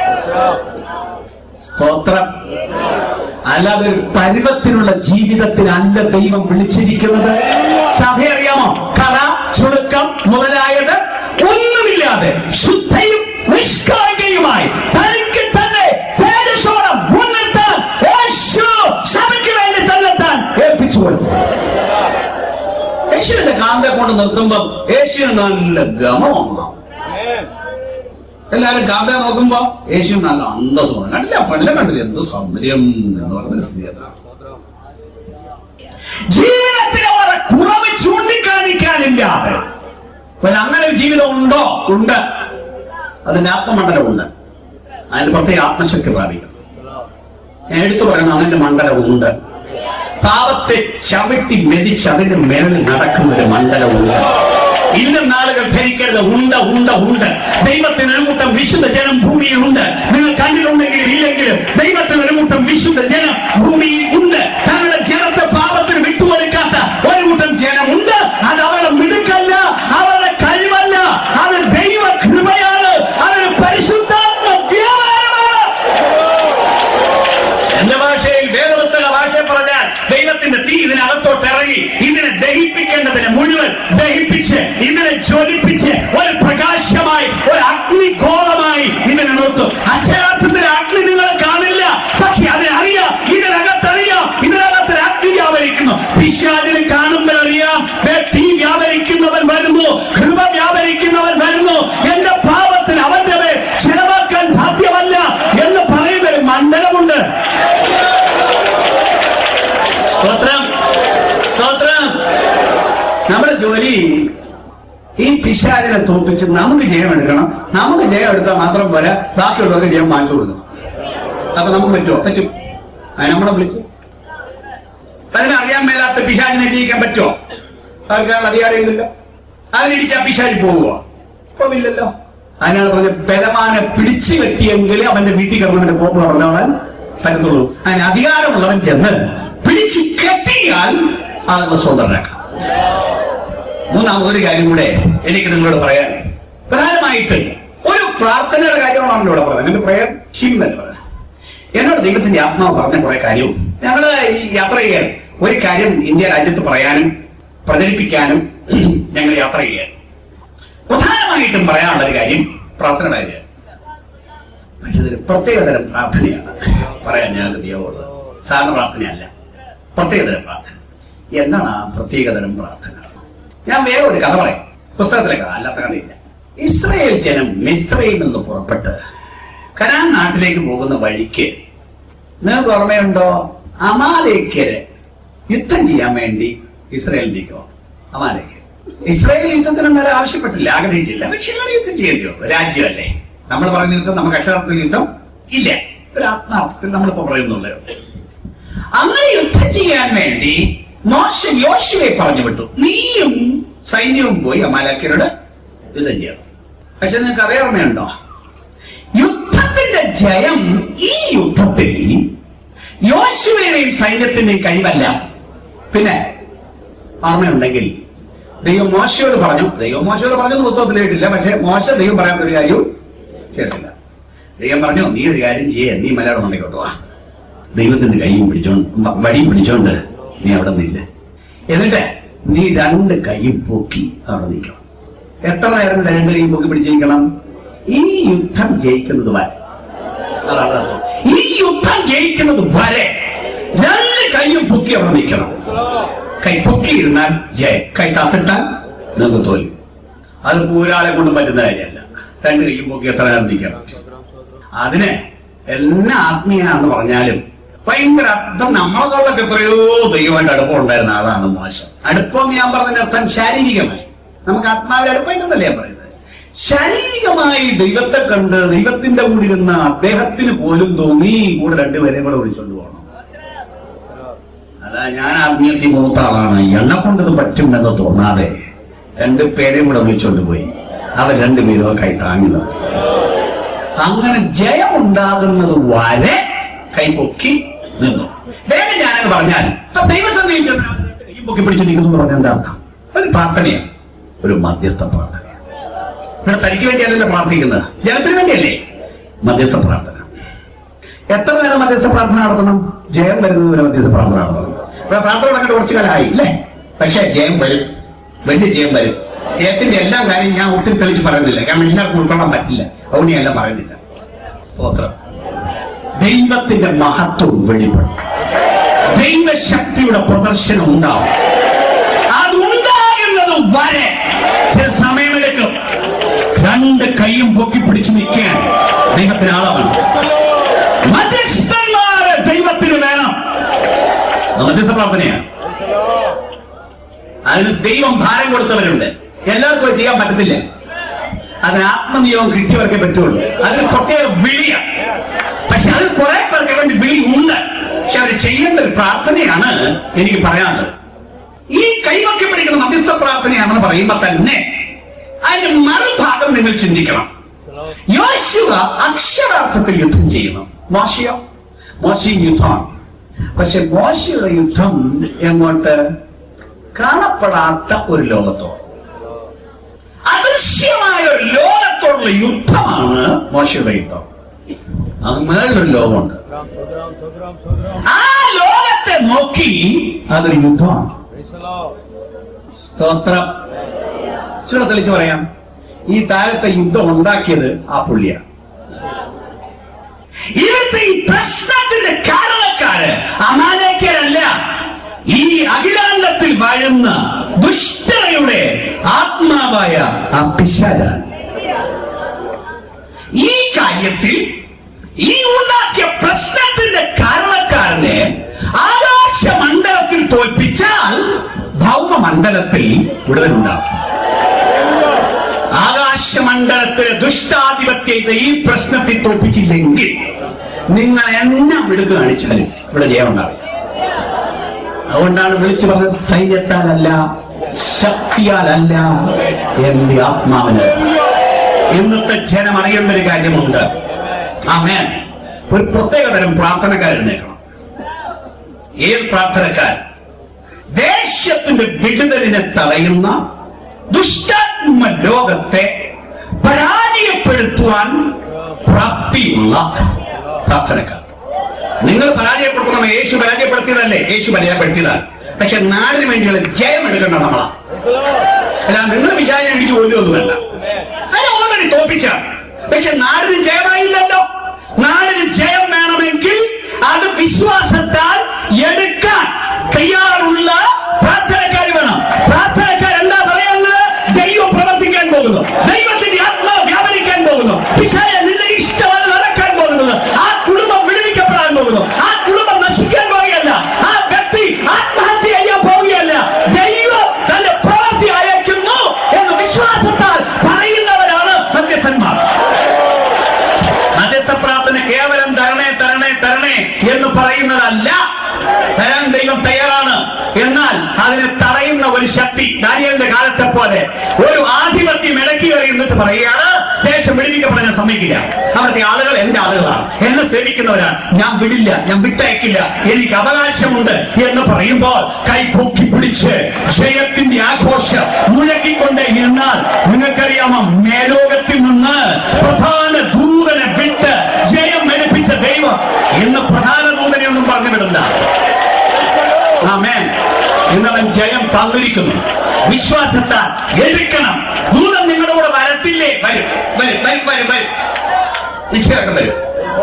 സ്തോത്രം അല്ലാതെ ഒരു പരുവത്തിനുള്ള ജീവിതത്തിനല്ല ദൈവം വിളിച്ചിരിക്കുന്നത് സഭ അറിയാമോ കറ ചുളുക്കം മുതലായത് ഒന്നുമില്ലാതെ ശുദ്ധയും നിഷ്കളങ്കയുമായി തനിക്ക് തന്നെ തേജസ്സോടെ മുന്നിട്ടാൻ യേശു സഭയ്ക്ക് വേണ്ടി തന്നെത്താൻ ഏൽപ്പിച്ചു കൊടുത്തു യേശുവിന്റെ കാന്തെ കൊണ്ട് നിർത്തുമ്പം യേശുവിന് നല്ല ഗമമാണ് എല്ലാവരും കാന്ത നോക്കുമ്പോ യേശു നല്ല അന്തസ്സുമാണ് കണ്ടില്ല പണ്ട് കണ്ടില്ല എന്ത് സൗന്ദര്യം എന്ന് പറഞ്ഞ സ്ഥിതി അതാണ് ജീവിതത്തിന് ഒരു കുറവ് ചൂണ്ടിക്കാണിക്കാനില്ലാതെ ഒരു അങ്ങനെ ഒരു ജീവിതം ഉണ്ടോ ഉണ്ട് അതിന്റെ ആത്മമണ്ഡലം ഉണ്ട് അതിന് പ്രത്യേക ആത്മശക്തി പ്രാപിക്കണം ഞാൻ എടുത്തു പറയണം അവന്റെ മണ്ഡലം ഉണ്ട് പാപത്തെ ചവിട്ടി മെതിച്ച് അതിന്റെ മേളിൽ നടക്കുന്ന ഒരു മണ്ഡലമുണ്ട് ഇന്നും നാളുകൾ ധരിക്കരുത് ഉണ്ട് ഉണ്ട് ഉണ്ട് ദൈവത്തിന് ഒരു കൂട്ടം വിശുദ്ധ ജനം ഭൂമിയിലുണ്ട് നിങ്ങൾ കണ്ടിട്ടുണ്ടെങ്കിലും ഇല്ലെങ്കിലും ദൈവ വിശുദ്ധ ജനം ഭൂമിയിൽ ഉണ്ട് തങ്ങളുടെ ജനത്തെ പാപത്തിന് വിട്ടുകൊടുക്കാത്ത ഒരു കൂട്ടം ജനമുണ്ട് അത് അവരുടെ മിടുക്കല്ല അവരുടെ കഴിവല്ല അത് ദൈവ കൃപയാണ് അതൊരു പരിശുദ്ധാത്മ വ്യാപാരമാണ് എന്റെ ഭാഷയിൽ വേദപുസ്തക ഭാഷയിൽ പറഞ്ഞാൽ ദൈവത്തിന്റെ തീ ഇതിനകത്തോട്ട് ഇറങ്ങി ഇതിനെ ദഹിപ്പിക്കേണ്ടതിനെ മുഴുവൻ ദഹിപ്പിച്ച് ഇതിനെ ജ്വലിപ്പിച്ച് ഒരു പ്രകാശമായി ഒരു അഗ്നിഗോളമായി ഇതിനെ നിർത്തും അക്ഷരാർത്ഥത്തിൽ അഗ്നി നിങ്ങൾ കാണില്ല പക്ഷെ അതിനറിയാം ഇതിനകത്തറിയാം ഇതിനകത്ത് ഒരു അഗ്നി വ്യാപരിക്കുന്നു പിശാചിനെ കാണുമ്പോൾ അറിയാം ദേ തീ വ്യാപരിക്കുന്നവൻ വരുന്നു കൃപ വ്യാപരിക്കുന്നവൻ വരുന്നു എന്റെ പാപത്തിൽ അവന്റെ മേൽ ചെലവാക്കാൻ സാധ്യമല്ല എന്ന് പറയുന്ന ഒരു മണ്ഡലമുണ്ട് സ്തോത്രം സ്തോത്രം നമ്മുടെ ജോലി ഈ പിശാചിനെ തോപ്പിച്ച് നമുക്ക് ജയം എടുക്കണം നമുക്ക് ജയം എടുത്താൽ മാത്രം പോരാ ബാക്കിയുള്ളവർക്ക് ജയം വാങ്ങിച്ചു കൊടുക്കണം അപ്പൊ നമുക്ക് പറ്റുമോ പറ്റും അത് നമ്മളെ വിളിച്ചു അതിനറിയാൻ മേലാത്ത പിശാചിനെ ജയിക്കാൻ പറ്റുമോ ആൾക്കാരുടെ അധികാരമില്ലല്ലോ അതിനിടിച്ചാ പിശാചി പോവുമോ പോവില്ലല്ലോ അതിനാണ് പറഞ്ഞ ബലമാനെ പിടിച്ചു വെട്ടിയെങ്കിൽ അവന്റെ വീട്ടിൽ കിടന്നവന്റെ കോപ്പ് പറഞ്ഞവൻ പറ്റത്തുള്ളൂ അതിന് അധികാരമുള്ളവൻ ചെന്ന് പിടിച്ച് കെട്ടിയാൽ ആളുകൾ സ്വതന്ത്രരാക്കാം മൂന്നാമത് ഒരു കാര്യം കൂടെ എനിക്ക് നിങ്ങളോട് പറയാൻ പ്രധാനമായിട്ട് ഒരു പ്രാർത്ഥനയുടെ കാര്യമാണല്ലോ ഇവിടെ പറയുന്നത് എന്റെ പ്രയർ ടീം എന്ന് പറയുന്നത് എന്നോട് ദൈവത്തിന്റെ ആത്മാവ് പറഞ്ഞ കുറെ കാര്യവും ഞങ്ങള് ഈ യാത്ര ചെയ്യാൻ ഒരു കാര്യം ഇന്ത്യ രാജ്യത്ത് പറയാനും പ്രചരിപ്പിക്കാനും ഞങ്ങൾ യാത്ര ചെയ്യാൻ പ്രധാനമായിട്ടും പറയാനുള്ള ഒരു കാര്യം പ്രാർത്ഥനയുടെ കാര്യം പക്ഷേ ഇതൊരു പ്രത്യേകതരം പ്രാർത്ഥനയാണ് പറയാൻ ഞങ്ങൾക്ക് ദൈവമുള്ളത് സാധാരണ പ്രാർത്ഥനയല്ല പ്രത്യേകതരം പ്രാർത്ഥന എന്താണ് ആ പ്രത്യേകതരം പ്രാർത്ഥന ഞാൻ വേറെ ഒരു കഥ പറയാം പുസ്തകത്തിലെ കഥ അല്ലാത്ത കഥയില്ല ഇസ്രയേൽ ജനം മിസ്രയിൽ നിന്ന് പുറപ്പെട്ട് കനാൻ നാട്ടിലേക്ക് പോകുന്ന വഴിക്ക് നിങ്ങൾക്ക് ഓർമ്മയുണ്ടോ അമാലേക്കര് യുദ്ധം ചെയ്യാൻ വേണ്ടി ഇസ്രയേലിലേക്ക് പോകും അമാലേക്ക് ഇസ്രായേൽ യുദ്ധത്തിന് നേരെ ആവശ്യപ്പെട്ടില്ല ആഗ്രഹിച്ചില്ല പക്ഷേ അവർ യുദ്ധം ചെയ്യേണ്ടി വന്നു രാജ്യമല്ലേ നമ്മൾ പറയുന്ന യുദ്ധം നമുക്ക് അക്ഷരാർത്ഥത്തിൽ യുദ്ധം ഇല്ല ഒരു ആത്മാർത്ഥത്തിൽ നമ്മളിപ്പോ പറയുന്നുള്ളൂ അങ്ങനെ യുദ്ധം ചെയ്യാൻ വേണ്ടി മോശ യോശുവെ പറഞ്ഞു വിട്ടു നീയും സൈന്യവും പോയി അമാലാക്കരോട് യുദ്ധം ചെയ്യണം പക്ഷെ നിങ്ങൾക്ക് അറിയാമയുണ്ടോ യുദ്ധത്തിന്റെ ജയം ഈ യുദ്ധത്തിൽ യോശുവയുടെയും സൈന്യത്തിന്റെയും കഴിവല്ല പിന്നെ ഓർമ്മയുണ്ടെങ്കിൽ ദൈവം മോശയോട് പറഞ്ഞു ദൈവം മോശയോട് പറഞ്ഞത് പുസ്തകത്തിൽ കേട്ടില്ല പക്ഷെ മോശ ദൈവം പറയാത്ത ഒരു കാര്യവും ചെയ്തില്ല ദൈവം പറഞ്ഞു നീ ഒരു കാര്യം ചെയ്യേ നീ മലയാളം ഉണ്ടെങ്കിൽ വാ ദൈവത്തിന്റെ കൈയും പിടിച്ചോണ്ട് വ- വടിയും പിടിച്ചോണ്ട് നീ അവിടെ നില്ല എന്നിട്ട് നീ രണ്ട് കൈയും പൊക്കി അവിടെ നിൽക്കണം എത്ര നേരം രണ്ട് കൈയും പൊക്കി പിടിച്ചിരിക്കണം ഈ യുദ്ധം ജയിക്കുന്നത് വരെ അതാണ് അർത്ഥം. ഈ യുദ്ധം ജയിക്കുന്നത് വരെ രണ്ട് കൈയും പൊക്കി അവിടെ നിൽക്കണം കൈ പൊക്കിയിരുന്നാൽ ജയം കൈ താത്തിട്ടാൽ നിങ്ങൾക്ക് തോൽവി അത് പൂരാളെ കൊണ്ട് പറ്റുന്ന കാര്യമല്ല രണ്ട് കൈയും പൊക്കി എത്ര നേരം നിൽക്കാൻ പറ്റും അതിന് എല്ലാ ആത്മീയനാന്ന് പറഞ്ഞാലും ഭയങ്കര അർത്ഥം നമ്മളൊക്കെ എത്രയോ ദൈവമായിട്ട് അടുപ്പം ഉണ്ടായിരുന്ന ആളാണ് മോശം അടുപ്പം ഞാൻ പറഞ്ഞതിന്റെ അർത്ഥം ശാരീരികമായി നമുക്ക് ആത്മാവിൽ അടുപ്പമില്ലെന്നല്ലേ ഞാൻ പറയുന്നത് ശാരീരികമായി ദൈവത്തെ കണ്ട് ദൈവത്തിന്റെ കൂടെ ഇരുന്ന അദ്ദേഹത്തിന് പോലും തോന്നി കൂടെ രണ്ടുപേരെയും കൂടെ വിളിച്ചോണ്ട് പോകണം അതാ ഞാൻ ആത്മീയത്തിൽ മൂത്ത ആളാണ് എന്നെ കൊണ്ടത് പറ്റുമെന്ന് തോന്നാതെ രണ്ടു പേരെയും കൂടെ വിളിച്ചോണ്ട് പോയി അവർ രണ്ടുപേരും ആ കൈ താങ്ങി നിർത്തി അങ്ങനെ ജയം ഉണ്ടാകുന്നത് വരെ കൈപൊക്കി നിന്നു വേഗം ഞാനങ്ങ് പറഞ്ഞാൽ ഇപ്പൊ ദൈവസന്നിധി ചെന്ന് കൈ പൊക്കി പിടിച്ച് നിൽക്കുന്നു എന്ന് പറഞ്ഞാൽ എന്താ അർത്ഥം ഒരു പ്രാർത്ഥനയാണ് ഒരു മധ്യസ്ഥ പ്രാർത്ഥന ഇവിടെ തനിക്ക് വേണ്ടിയല്ലല്ലോ പ്രാർത്ഥിക്കുന്നത് ജനത്തിന് വേണ്ടിയല്ലേ മധ്യസ്ഥ പ്രാർത്ഥന എത്ര നേരം മധ്യസ്ഥ പ്രാർത്ഥന നടത്തണം ജയം വരുന്നതിന് മധ്യസ്ഥ പ്രാർത്ഥന നടത്തണം ഇവിടെ പ്രാർത്ഥന നടക്കേണ്ട കുറച്ചു കാലമായി ഇല്ലേ പക്ഷേ ജയം വരും വലിയ ജയം വരും ജയത്തിന്റെ എല്ലാ കാര്യം ഞാൻ ഒത്തിരി തെളിച്ച് പറയുന്നില്ല കാരണം എല്ലാവർക്കും ഉൾക്കൊള്ളാൻ പറ്റില്ല അതുകൊണ്ട് ഞാൻ എല്ലാം പറയുന്നില്ല സ്തോത്രം ദൈവത്തിന്റെ മഹത്വം വെളിപ്പെടും ദൈവശക്തിയുടെ പ്രദർശനം ഉണ്ടാവും അതുണ്ടാകുന്നത് വരെ ചില സമയമെടുക്കും രണ്ട് കൈയും പൊക്കി പിടിച്ച് നിൽക്കാൻ ദൈവത്തിന് ആളാണ് മധ്യസ്ഥന്മാരെ ദൈവത്തിന് വേണം അത് മധ്യസ്ഥ പ്രാർത്ഥനയാണ് അതിന് ദൈവം ഭാരം കൊടുത്തവരുണ്ട് എല്ലാവർക്കും അത് ചെയ്യാൻ പറ്റത്തില്ല അതിന് ആത്മനിയോഗം കിട്ടിയവർക്കേ പറ്റുള്ളൂ അതിന് പ്രത്യേക വിളിയാണ് പക്ഷെ അതിൽ കുറെ പേർക്ക് വേണ്ടി വിളി ഉണ്ട് പക്ഷെ അവർ ചെയ്യേണ്ട ഒരു പ്രാർത്ഥനയാണ് എനിക്ക് പറയാനുള്ളത് ഈ കൈവക്കി പിടിക്കുന്ന മധ്യസ്ഥ പ്രാർത്ഥനയാണെന്ന് പറയുമ്പോ തന്നെ അതിന്റെ മറുഭാഗം നിങ്ങൾ ചിന്തിക്കണം യോശുവ അക്ഷരാർത്ഥത്തിൽ യുദ്ധം ചെയ്യുന്നു മോശയോ മോശയും യുദ്ധമാണ് പക്ഷെ മോശയുടെ യുദ്ധം എങ്ങോട്ട് കാണപ്പെടാത്ത ഒരു ലോകത്തോട് അദൃശ്യമായ ഒരു ലോകത്തോടുള്ള യുദ്ധമാണ് മോശയുടെ യുദ്ധം അത് മേളിലൊരു ലോകമുണ്ട് ആ ലോകത്തെ നോക്കി അതൊരു യുദ്ധമാണ് സ്തോത്രം ചില തെളിച്ച് പറയാം ഈ താഴത്തെ യുദ്ധം ഉണ്ടാക്കിയത് ആ പുള്ളിയാണ് ഇവിടുത്തെ ഈ പ്രശ്നത്തിന്റെ കാരണക്കാര് അമാനക്കരല്ല ഈ അഖിലാണ്ടത്തിൽ വാഴുന്ന ദുഷ്ടതയുടെ ആത്മാവായ ആ പിശാചാണ് ഈ കാര്യത്തിൽ ഈ ഉണ്ടാക്കിയ പ്രശ്നത്തിന്റെ കാരണക്കാരനെ ആകാശമണ്ഡലത്തിൽ തോൽപ്പിച്ചാൽ ഭൗമമണ്ഡലത്തിൽ വിടുതലുണ്ടാകും ആകാശമണ്ഡലത്തിലെ ദുഷ്ടാധിപത്യത്തെ ഈ പ്രശ്നത്തിൽ തോൽപ്പിച്ചില്ലെങ്കിൽ നിങ്ങൾ എന്നെ വിടുക കാണിച്ചാലും ഇവിടെ ജയമുണ്ടാവില്ല അതുകൊണ്ടാണ് വിളിച്ചു പറഞ്ഞത് സൈന്യത്താലല്ല ശക്തിയാലല്ല എന്റെ ആത്മാവിന് ഇന്നത്തെ ജനം അറിയേണ്ട ഒരു കാര്യമുണ്ട് ആമേൻ ഒരു പ്രത്യേകതരം പ്രാർത്ഥനക്കാരെഴുന്നേക്കണം ഏത് പ്രാർത്ഥനക്കാർ ദേശത്തിന്റെ വിടുതലിനെ തടയുന്ന ദുഷ്ടാത്മ ലോകത്തെ പരാജയപ്പെടുത്തുവാൻ പ്രാപ്തിയുള്ള പ്രാർത്ഥനക്കാർ നിങ്ങൾ പരാജയപ്പെടുത്തണം യേശു പരാജയപ്പെടുത്തിയതല്ലേ യേശു പരാജയപ്പെടുത്തിയതാണ് പക്ഷെ നാടിന് വേണ്ടിയുള്ള ജയം എടുക്കേണ്ട നമ്മളാ അല്ല നിങ്ങൾ വിചാരം എനിക്ക് പോലും വേണ്ട അതിനെ ഓൾറെഡി തോപ്പിച്ച പക്ഷെ നാടിന് ജയമായില്ലല്ലോ നാടിന് ജയം വേണമെങ്കിൽ അത് വിശ്വാസത്താൽ എടുക്കാൻ തയ്യാറുള്ള പ്രാർത്ഥനക്കാർ വേണം പ്രാർത്ഥനക്കാർ എന്താ പറയുന്നത് ദൈവം പ്രവർത്തിക്കാൻ പോകുന്നു ദൈവത്തിന്റെ ആത്മാവ് വ്യാപരിക്കാൻ പോകുന്നു പിശായ നിന്റെ ഇഷ്ടമാണ് നടക്കാൻ പോകുന്നത് ആ കുടുംബം വിടുവിക്കപ്പെടാൻ പോകുന്നു ആ കുടുംബം നശിക്കാൻ പോവുകയല്ല ആ വ്യക്തി ആത്മഹത്യ ചെയ്യാൻ പോവുകയല്ല ദൈവം തന്റെ പ്രവൃത്തി അയക്കുന്നു എന്ന് വിശ്വാസത്താൽ പറയുന്നവരാണ് മധ്യസ്ഥന്മാർ മധ്യസ്ഥ പ്രാർത്ഥന കേവലം തരണേ തരണേ തരണേ എന്ന് പറയുന്നതല്ല തരാൻ ദൈവം തയ്യാറാണ് എന്നാൽ അതിനെ തടയുന്ന ഒരു ശക്തി ദാനിയലിന്റെ കാലത്തെ പോലെ ഒരു ആധിപത്യം ഇടയ്ക്ക് കയറി എന്നിട്ട് പറയുകയാണ് ദേശം വിടുവിക്കപ്പെടാൻ ഞാൻ സമ്മതിക്കില്ല അവിടുത്തെ ആളുകൾ എന്റെ ആളുകളാണ് എന്നെ സേവിക്കുന്നവരാണ് ഞാൻ വിടില്ല ഞാൻ വിട്ടയക്കില്ല എനിക്ക് അവകാശമുണ്ട് എന്ന് പറയുമ്പോൾ കൈ പൊക്കി പിടിച്ച് ജയത്തിന്റെ ആഘോഷം മുഴക്കിക്കൊണ്ടേ എന്നാൽ നിങ്ങൾക്കറിയാമോ മേലോകത്തിൽ നിന്ന് പ്രധാന ദൂതനെ വിട്ട് ജയം എടുപ്പിച്ച ദൈവം ഇന്ന് പ്രധാന ദൂതനെ ഒന്നും പറഞ്ഞു വിടില്ല ആമേൻ ഇന്നവൻ ജയം തന്നിരിക്കുന്നു വിശ്വാസത്താൽ എടുക്കണം ദൂതൻ നിങ്ങളുടെ കൂടെ വരത്തില്ലേ വരും വരും വരും വരും വരും നിശ്ചയമായിട്ടും വരും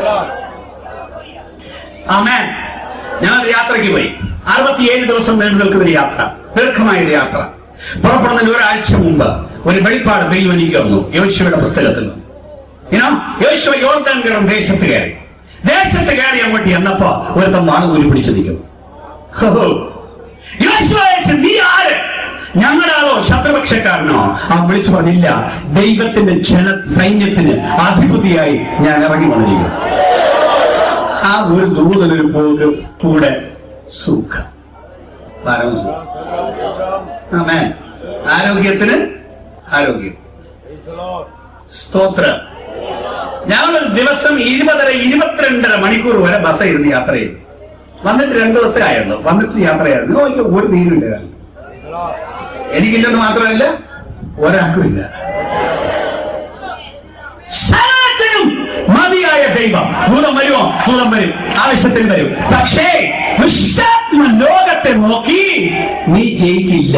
ആമേൻ ഞാൻ യാത്രയ്ക്ക് പോയി അറുപത്തിയേഴ് ദിവസം നീണ്ടു നിൽക്കുന്ന ഒരു യാത്ര ദീർഘമായ ഒരു യാത്ര പുറപ്പെടുന്നതിന് ഒരാഴ്ച മുമ്പ് ഒരു വെളിപ്പാട് ദൈവം എനിക്ക് വന്നു യോശുവയുടെ പുസ്തകത്തിൽ നിന്ന് ഇനോ യോശുവ യോർദാൻ കിറം ദേശത്ത് കയറി ദേശത്ത് കയറി അങ്ങോട്ട് എന്നപ്പോ ഒരുത്തം വാണുകൂലി പിടിച്ചു നിൽക്കുന്നു ഹോ. യോശുവ ചോദിച്ചു, നീ ആര് ഞങ്ങളുടെ ആളോ ശത്രുപക്ഷക്കാരനോ അവൻ വിളിച്ചു പറഞ്ഞില്ല ദൈവത്തിന്റെ ജന സൈന്യത്തിന് അധിപതിയായി ഞാൻ ഇറങ്ങി വന്നിരിക്കുന്നു ആ ഒരു ദൂതനൊരു പോകും കൂടെ സുഖം പരമസുഖം ആമേൻ. ആരോഗ്യത്തിന് ആരോഗ്യം സ്തോത്രം ഞങ്ങളൊരു ദിവസം ഇരുപതര ഇരുപത്തിരണ്ടര മണിക്കൂർ വരെ ബസ് ഇരുന്ന് യാത്ര ചെയ്തു വന്നിട്ട് രണ്ടു ദിവസമായുള്ളൂ വന്നിട്ട് യാത്രയായിരുന്നു നോക്കിയ ഒരു നീരുമില്ല കാലിൽ. എനിക്കില്ലെന്ന് മാത്രമല്ല ഒരാൾക്കും ഇല്ല സകലത്തിനും മതിയായ ദൈവം ഭൂതം വരുമോ ഭൂതം വരും ആവശ്യത്തിന് വരും പക്ഷേ ദുഷ്ടാത്മ ലോകത്തെ നോക്കി നീ ജയിക്കില്ല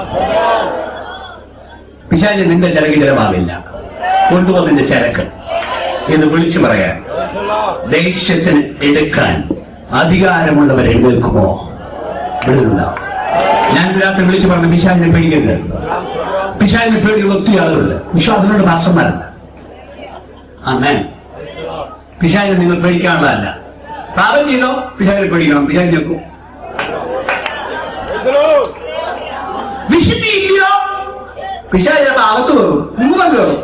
പിശാചി നിന്റെ ചരകിതരമാവില്ല കൊണ്ടുവന്നിന്റെ ചരക്ക് എന്ന് വിളിച്ചു പറയാൻ ദേഷ്യത്തിന് എടുക്കാൻ അധികാരമുള്ളവർ എഴുന്നേൽക്കുമോ വിടുന്നുണ്ടാവും ഞാൻ രാത്രി വിളിച്ചു പറഞ്ഞു പിശാചിനെ പേടിക്കരുത് പിശാചിനെ പേടിയുള്ള ഒത്തിരി ആളുകളുണ്ട് വിശ്വാസത്തിലുള്ള മാസ്റ്റർമാരുണ്ട് അമ്മേ പിശാചിനെ നിങ്ങൾ പേടിക്കാനുള്ളതല്ല പാപം ചെയ്തോ പിശാചിനെ പേടിക്കണം പിശാചിനെ വെക്കും വിശുദ്ധിയില്ലയോ പിശാചി ചിലപ്പോ അകത്ത് കയറും മുഖം കയറും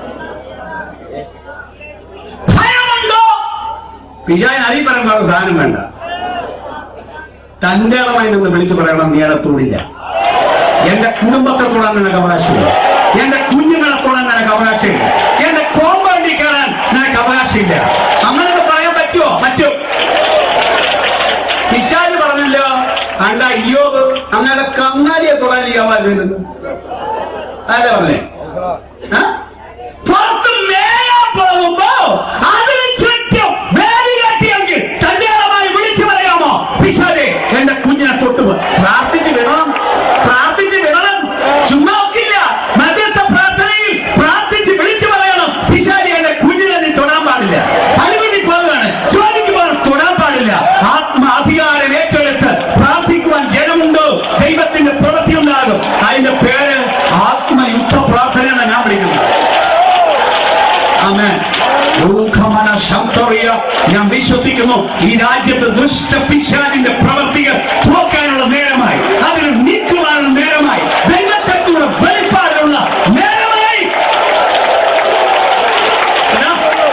ഭയമുണ്ടോ പിശാചിന് അരി പറയുമ്പോൾ സാധനം വേണ്ട തന്റെ അളവായി നിന്ന് വിളിച്ചു പറയണം നീ അകത്തൂടില്ല എന്റെ കുടുംബത്തെ തൊടാൻ നിനക്ക് അവകാശമില്ല എന്റെ കുഞ്ഞുങ്ങളെ തൊടാൻ നിനക്ക് അവകാശമില്ല എന്റെ കോമ്പൗണ്ടിൽ കയറാൻ നിനക്ക് അവകാശമില്ല അങ്ങനെയൊക്കെ പറയാൻ പറ്റുമോ പറ്റും അണ്ട അയ്യോബ് അങ്ങനെ കന്നാലിയെ തൊടാനിരിക്കാൻ വരുന്നത് അതല്ലേ പറഞ്ഞേ ആ? പുറത്ത് മേയാൻ പോകുമ്പോ അതിന് ചുറ്റും വേലി കെട്ടിയെങ്കിൽ കല്യാണമായി വിളിച്ചു പറയാമോ പിശാലെ എന്റെ കുഞ്ഞിനെ തൊട്ടു പ്രാർത്ഥിച്ച് വിടണം പ്രാർത്ഥിച്ച് വിടണം ചുമ്മാ ഒക്കില്ല മധ്യസ്ഥ പ്രാർത്ഥനയിൽ പ്രാർത്ഥിച്ച് വിളിച്ചു പറയണം പിശാലി എന്റെ കുഞ്ഞിനെ നീ തൊടാൻ പാടില്ല അനുമതി പോവുകയാണ് ചോദിക്കുമ്പോൾ തൊടാൻ പാടില്ല ആത്മാധികാരം ഏറ്റെടുത്ത് പ്രാർത്ഥിക്കുവാൻ ജനമുണ്ടോ ദൈവത്തിന്റെ പ്രവൃത്തി ഉണ്ടാകും അതിന്റെ പേര് ആത്മയുദ്ധ പ്രാർത്ഥന എന്നാണ് ഞാൻ വിളിക്കുന്നത് ആമേൻ. ദുഃഖമന ശബ്ദറിയ ഞാൻ വിശ്വസിക്കുന്നു ഈ രാജ്യത്ത് ദുഷ്ട പിശാചിന്റെ പ്രവർത്തികൾ തോക്കാനുള്ള നേരമായി അതിന് നീക്കുവാനുള്ള നേരമായി ദൈവശക്തിയുടെ വെളിപ്പാടുള്ള നേരമായി ഏതാ?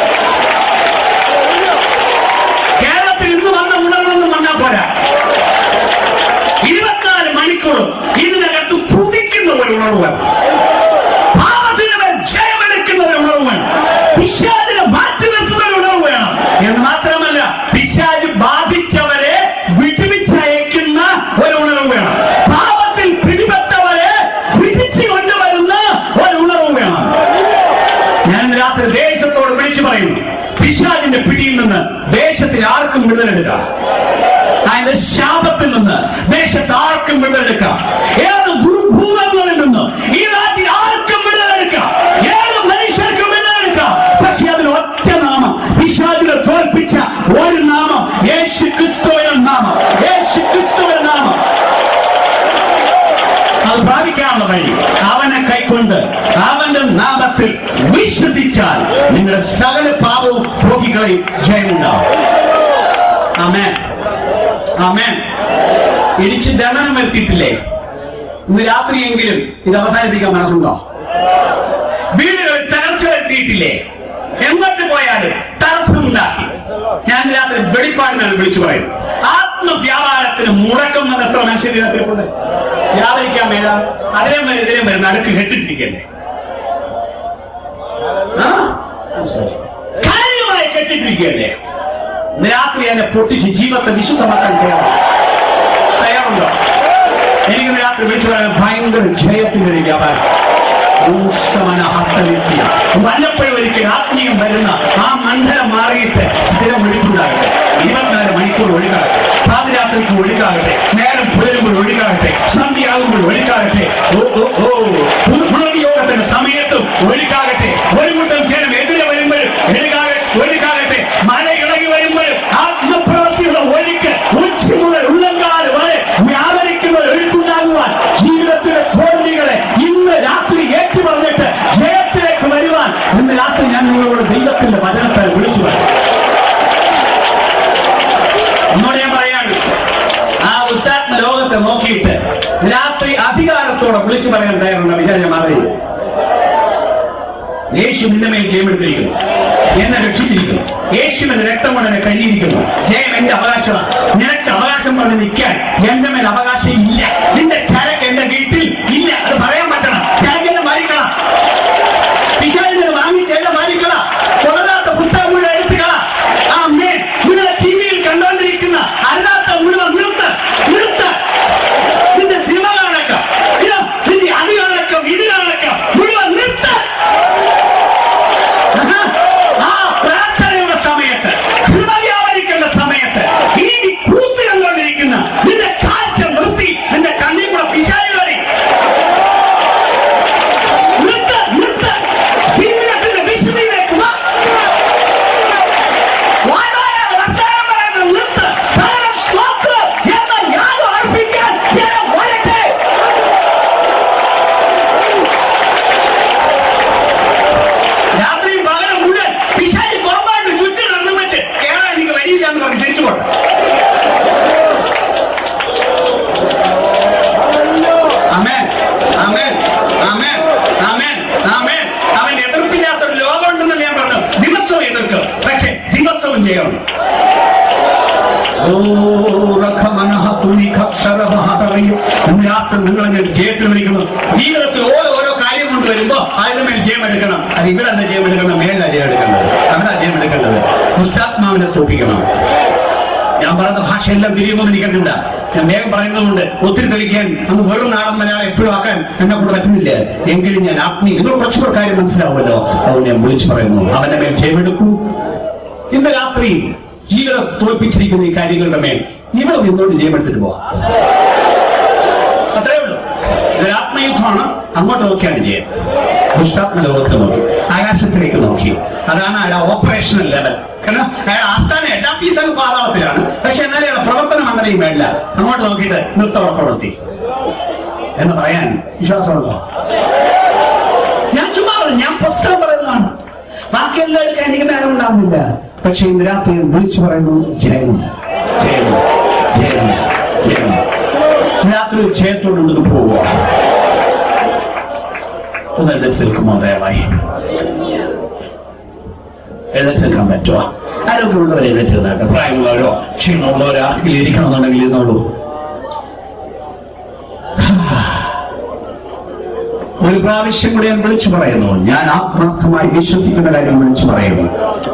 കേരളത്തിൽ ഇന്ന് വന്ന ഉണർവെന്ന് വന്നാൽ പോരാ ഇരുപത്തിനാല് മണിക്കൂറും ഇതിനകത്ത് കുതിക്കുന്ന ഒരു ഉണർവ് വേണം. പാപത്തിന് മേൽ ജയമെടുക്കുന്ന ഒരു ഉണർവ് വേണം. പിശാചിനെ മാറ്റി നിർത്തുന്ന ഒരു ഉണർവ് വേണം എന്ന് മാത്രമല്ല പിശാജ് ബാധിച്ചവരെ വിടുവിച്ചയക്കുന്ന ഒരു ഉണർവ് വേണം പാപത്തിൽ പിടിപെട്ടവരെ വിധിച്ചു കൊണ്ടുവരുന്ന ഒരു ഉണർവ് വേണം ഞാൻ ഇന്ന് രാത്രി ദേശത്തോട് വിളിച്ചു പറയുന്നു പിശാചിന്റെ പിടിയിൽ നിന്ന് ദേശത്തിൽ ആർക്കും വിടുതലെടുക്കാം അതിന്റെ ശാപത്തിൽ നിന്ന് ദേശത്ത് ആർക്കും വിടുതലെടുക്കാം ഏത് ദുർഭൂതങ്ങളിൽ നിന്ന് ഈ നാട്ടിൽ ആർക്കും വിടുതലെടുക്കാം ഏത് മനുഷ്യർക്കും വിടുതലെടുക്കാം പക്ഷെ അതിൽ ഒറ്റ നാമം പിശാചിനെ തോൽപ്പിച്ച ഒരു നാമം യേശു ക്രിസ്തുവിന്റെ നാമം യേശു ക്രിസ്തുവിന്റെ നാമം അത് പ്രാപിക്കാനുള്ള വഴി അവനെ കൈക്കൊണ്ട് അവന്റെ നാമത്തിൽ വിശ്വസിച്ചാൽ നിങ്ങളുടെ സകല പാപവും രോഗികളെയും ജയമുണ്ടാവും ആമേൻ ആമേൻ ഇടിച്ച് ദണ്ഡനം വരുത്തിയിട്ടില്ലേ ഇന്ന് രാത്രിയെങ്കിലും ഇത് അവസാനിപ്പിക്കാൻ മനസ്സുണ്ടോ വീടുകളിൽ തകർച്ച വരുത്തിയിട്ടില്ലേ എങ്ങോട്ട് പോയാലും തടസ്സമുണ്ടാക്കി ഞാൻ ഇന്ന് രാത്രി വെളിപ്പാടിനാണ് വിളിച്ചു പറയും ആത്മവ്യാപാരത്തിന് മുടക്കം വന്ന എത്ര മനുഷ്യർ ഇതിനകത്തിട്ടുണ്ട് വ്യാപരിക്കാൻ മേല അതിലെ വരെ ഇതിലെ വരെ നടുക്ക് കെട്ടിട്ടിരിക്കല്ലേ ആ? കാര്യമായി കെട്ടിട്ടിരിക്കല്ലേ ഇന്ന് രാത്രി എന്നെ പൊട്ടിച്ച് ജീവിതത്തെ വിശുദ്ധമാക്കാൻ തയ്യാറുണ്ടോ തയ്യാറുണ്ടോ എനിക്ക് ഇന്ന് രാത്രി വിളിച്ചു പറയാൻ ഭയങ്കര ജയത്തിന്റെ ഒരു വ്യാപാരം രൂക്ഷമന ഹസ്തലിസ്യ. വല്ലപ്പോഴും ഒരിക്കൽ ആത്മീയം വരുന്ന ആ മണ്ഡലം മാറിയിട്ട് സ്ഥിരം ഒഴുക്കുണ്ടാകട്ടെ ഇരുപത്തിനാല് മണിക്കൂർ ഒഴുകാകട്ടെ പാതിരാത്രിക്ക് ഒഴുകാകട്ടെ നേരം പുലരുമ്പോൾ ഒഴുകാകട്ടെ സന്ധ്യയാകുമ്പോൾ ഒഴുകാകട്ടെ ഓ ഓ ഓ പുനർയോഗത്തിന്റെ സമയത്തും ഒഴുകാകട്ടെ ഒരു കൂട്ടം ജനം എതിരെ വരുമ്പോൾ ഒഴുകാകട്ടെ ഒഴുകാകട്ടെ മഴ ഇളകി വരുമ്പോൾ ആത്മപ്രവൃത്തിയുള്ള ഒഴുക്ക് ഉച്ച മുതൽ ഉള്ളങ്കാല് വരെ വ്യാപരിക്കുന്ന ഒരു ഒഴുക്കുണ്ടാകുവാൻ ജീവിതത്തിലെ തോൽവികളെ ഇന്ന് രാത്രി ഏറ്റു പറഞ്ഞിട്ട് ജയത്തിലേക്ക് വരുവാൻ ഇന്ന് രാത്രി ഞാൻ നിങ്ങളോട് ദൈവത്തിന്റെ വചനത്തെ വിളിച്ചു പറയും ഒന്നുകൂടെ ഞാൻ പറയാണ് ആ ഉസ്താത്മ ലോകത്തെ നോക്കിയിട്ട് രാത്രി അധികാരത്തോടെ വിളിച്ചു പറയാൻ തയ്യാറുണ്ട് വിചാരം മാറി യേശു നിന്റെ മേൽ ജയമെടുത്തിരിക്കുന്നു എന്നെ രക്ഷിച്ചിരിക്കുന്നു യേശുവിന്റെ രക്തം കൊണ്ട് എന്നെ കഴിഞ്ഞിരിക്കുന്നു ജയം എന്റെ അവകാശമാണ് നിനക്ക് അവകാശം പറഞ്ഞ് നിൽക്കാൻ എന്റെ മേൽ അവകാശം ഇല്ല നിന്റെ ചരക്ക് എന്റെ വീട്ടിൽ ഇല്ല അത് പറയാൻ പറ്റണം ചരക്ക് എന്നെ മാറിക്കളാം പിശാചിനെ വാങ്ങിച്ച് എന്നെ മാറിക്കളാം കൊള്ളാത്ത പുസ്തകം മുഴുവൻ എടുത്തുകള ആ അമ്മേ നിങ്ങളെ ടി വിയിൽ കണ്ടുകൊണ്ടിരിക്കുന്ന അല്ലാത്ത മുഴുവൻ നിർത്ത് നിർത്ത് നിന്റെ സിനിമ കാണക്കം ഇതാ, നിന്റെ അത് കാണക്കം ഇത് കാണക്കം മുഴുവൻ നിർത്ത് ആ പ്രാർത്ഥനയുടെ സമയത്ത് കൃപ വ്യാപരിക്കേണ്ട സമയത്ത് ഈ നീ കൂത്ത് കണ്ടുകൊണ്ടിരിക്കുന്ന നിന്റെ കാഴ്ച നിർത്തി നിന്റെ കണ്ണിൽ കൂടെ പിശാചി വരി നിർത്ത് നിർത്ത് ജീവിതത്തിന്റെ വിശുദ്ധിയിലേക്ക് വാ വാതായ വർത്തമാനം പറയുന്നത് നിർത്ത് കാരണം സ്തോത്രം എന്ന യാഗം അർപ്പിക്കാൻ ജനം വരട്ടെ രാത്രി പകരം മുഴുവൻ പിശാചി കോമ്പാണ്ട് ചുറ്റും നടന്നു വെച്ച് കേരളം എനിക്ക് വരിയില്ല എന്ന് പറഞ്ഞ് തിരിച്ചു പോട്ടെ ആമേൻ ആമേൻ ആമേൻ ആമേൻ ആമേൻ അവൻ എതിർപ്പില്ലാത്ത ഒരു ലോകമുണ്ടെന്ന് ഞാൻ പറഞ്ഞു ദിവസവും എതിർക്കും പക്ഷെ ദിവസവും ചെയ്യണം രാത്രി നിങ്ങൾ ഞാൻ ജയത്തിൽ വിളിക്കുന്നു ജീവിതത്തിൽ ഓരോ ഓരോ കാര്യം കൊണ്ട് വരുമ്പോ അതിന്റെ മേൽ ജയം എടുക്കണം അത് ഇവിടെ അല്ല ജയം എടുക്കണം മേലല്ല ജയം എടുക്കേണ്ടത് അവിടെ ജയം എടുക്കേണ്ടത് ദുഷ്ടാത്മാവിനെ തോപ്പിക്കണം ഞാൻ പറയുന്ന ഭാഷയെല്ലാം തിരിയുമെന്ന് എനിക്കറിയില്ല ഞാൻ വേഗം പറയുന്നതുകൊണ്ട് ഒത്തിരി തെളിക്കാൻ അന്ന് വെറും നാടൻ മലയാളം എപ്പോഴും ആക്കാൻ എന്നെ കൊണ്ട് പറ്റുന്നില്ല എങ്കിലും ഞാൻ ആത്മീയ നിങ്ങൾ കുറച്ചുകൂടെ കാര്യം മനസ്സിലാവുമല്ലോ അതുകൊണ്ട് ഞാൻ വിളിച്ചു പറയുന്നു അവന്റെ മേൽ ജയമെടുക്കൂ ഇന്ന് രാത്രി ജീവിതം തോൽപ്പിച്ചിരിക്കുന്ന ഈ കാര്യങ്ങളുടെ മേൽ ഇവിടെ നിന്നോട് ജയമെടുത്തിട്ട് പോവാം അത്രേ ഉള്ളൂ ഇതൊരു ആത്മയുദ്ധമാണ് അങ്ങോട്ട് നോക്കിയാണ് ജയം ദുഷ്ടാത്മ ലോകത്ത് നോക്കി ആകാശത്തിലേക്ക് നോക്കി അതാണ് അയാളുടെ ഓപ്പറേഷണൽ ലെവൽ കാരണം അയാൾ ആസ്ഥാനം എല്ലാ പീസൊക്കെ പാതാളത്തിലാണ് പക്ഷെ എന്നാലും അയാളുടെ പ്രവർത്തനം അങ്ങനെയും വേണ്ട അങ്ങോട്ട് നോക്കിയിട്ട് നൃത്തം പ്രവൃത്തി എന്ന് പറയാൻ വിശ്വാസമുണ്ടോ ഞാൻ ചുമ്മാ പറഞ്ഞു ഞാൻ പുസ്തകം പറയുന്നതാണ് ബാക്കി എല്ലാം എടുക്കാൻ എനിക്ക് നേരം ഉണ്ടാവുന്നില്ല പക്ഷെ ഇന്ന് രാത്രി ഞാൻ വിളിച്ചു പറയുന്നു ജയം ജയം ജയം ജയം രാത്രി ഒരു ജയത്തോട് മുന്നോട്ട് പോവുക ഒന്ന് എഴുന്നേറ്റ് നിൽക്കുമോ ദയവായി എഴുന്നേറ്റ് നിൽക്കാൻ പറ്റുമോ ആരോഗ്യമുള്ളവർ എഴുന്നേറ്റ് നിന്നാട്ടെ പ്രായമുള്ളവരോ ക്ഷീണമുള്ളവരോ ആർക്കെങ്കിലും ഇരിക്കണമെന്നുണ്ടെങ്കിൽ ഇരുന്നോളൂ ഒരു പ്രാവശ്യം കൂടി ഞാൻ വിളിച്ചു പറയുന്നു ഞാൻ ആത്മാർത്ഥമായി വിശ്വസിക്കുന്ന കാര്യം വിളിച്ചു പറയുന്നു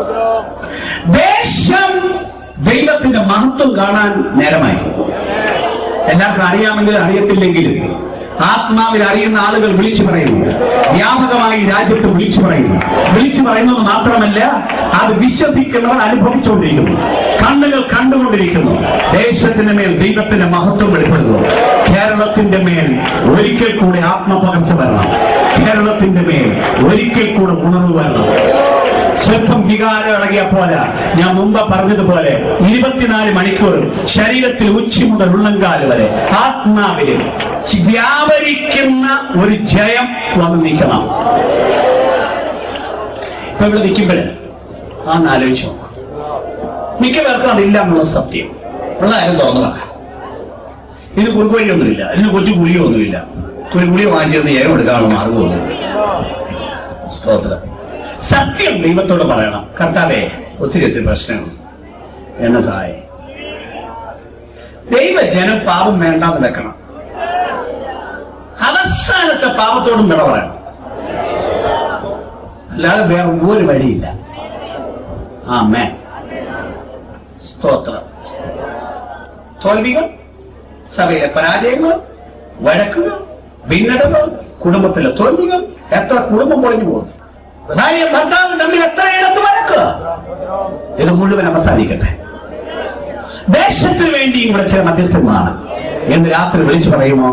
ദേശം ദൈവത്തിന്റെ മഹത്വം കാണാൻ നേരമായി എല്ലാവർക്കും അറിയാമെങ്കിലും അറിയത്തില്ലെങ്കിലും ആത്മാവിൽ അറിയുന്ന ആളുകൾ വിളിച്ചു പറയുന്നു വ്യാപകമായി രാജ്യത്ത് വിളിച്ചു പറയുന്നു വിളിച്ചു പറയുന്നത് മാത്രമല്ല അത് വിശ്വസിക്കുന്നവർ അനുഭവിച്ചുകൊണ്ടിരിക്കുന്നു കണ്ണുകൾ കണ്ടുകൊണ്ടിരിക്കുന്നു ദേശത്തിന്റെ മേൽ ദൈവത്തിന്റെ മഹത്വം വെളിപ്പെടുന്നു കേരളത്തിന്റെ മേൽ ഒരിക്കൽ കൂടി ആത്മപകർച്ച വരണം കേരളത്തിന്റെ മേൽ ഒരിക്കൽ കൂടെ ഉണർവ് വരണം സ്വല്പം വികാരം ഇളകിയ പോലെ ഞാൻ മുമ്പ് പറഞ്ഞതുപോലെ ഇരുപത്തിനാല് മണിക്കൂർ ശരീരത്തിൽ ഉച്ചി മുതൽ ഉള്ളങ്കാല് വരെ ആത്മാവിൽ വ്യാപരിക്കുന്ന ഒരു ജയം വന്ന് നിൽക്കണം ഇപ്പൊ ഇവിടെ നിൽക്കുമ്പോഴേ ആന്ന് ആലോചിച്ചു നോക്ക്. മിക്ക പേർക്കും അതില്ല എന്നുള്ള സത്യം ഉള്ളതായാലും തോന്നണം ഇതിന് കുറുക്കുവഴിയൊന്നുമില്ല ഇതിന് കൊച്ചു ഗുളിയൊന്നുമില്ല ഒരു ഗുളിക വാങ്ങിച്ചെന്ന് ഏകം എടുക്കാനുള്ള മാർഗമൊന്നുമില്ല സ്തോത്രം സത്യം ദൈവത്തോട് പറയണം കർത്താവേ ഒത്തിരി ഒത്തിരി പ്രശ്നങ്ങൾ എന്നെ സഹായി ദൈവജനം പാപം വേണ്ടാന്ന് വെക്കണം അവസാനത്തെ പാപത്തോടും വിട പറയണം അല്ലാതെ വേറെ ഒരു വഴിയില്ല ആ മേ സ്തോത്രം തോൽവികൾ സഭയിലെ പരാജയങ്ങൾ വഴക്കുകൾ ഭിന്നതകൾ കുടുംബത്തിലെ തോൽവികൾ എത്ര കുടുംബം പൊളിഞ്ഞു പോകുന്നു ഭാര്യ ഭർത്താവും തമ്മിൽ എത്ര ഇടത്ത് വഴക്ക് ഇത് മുഴുവൻ അവസാനിക്കട്ടെ ദേശത്തിന് വേണ്ടി ഇവിടെ ചില മധ്യസ്ഥന്മാരാണ് എന്ന് രാത്രി വിളിച്ചു പറയുമോ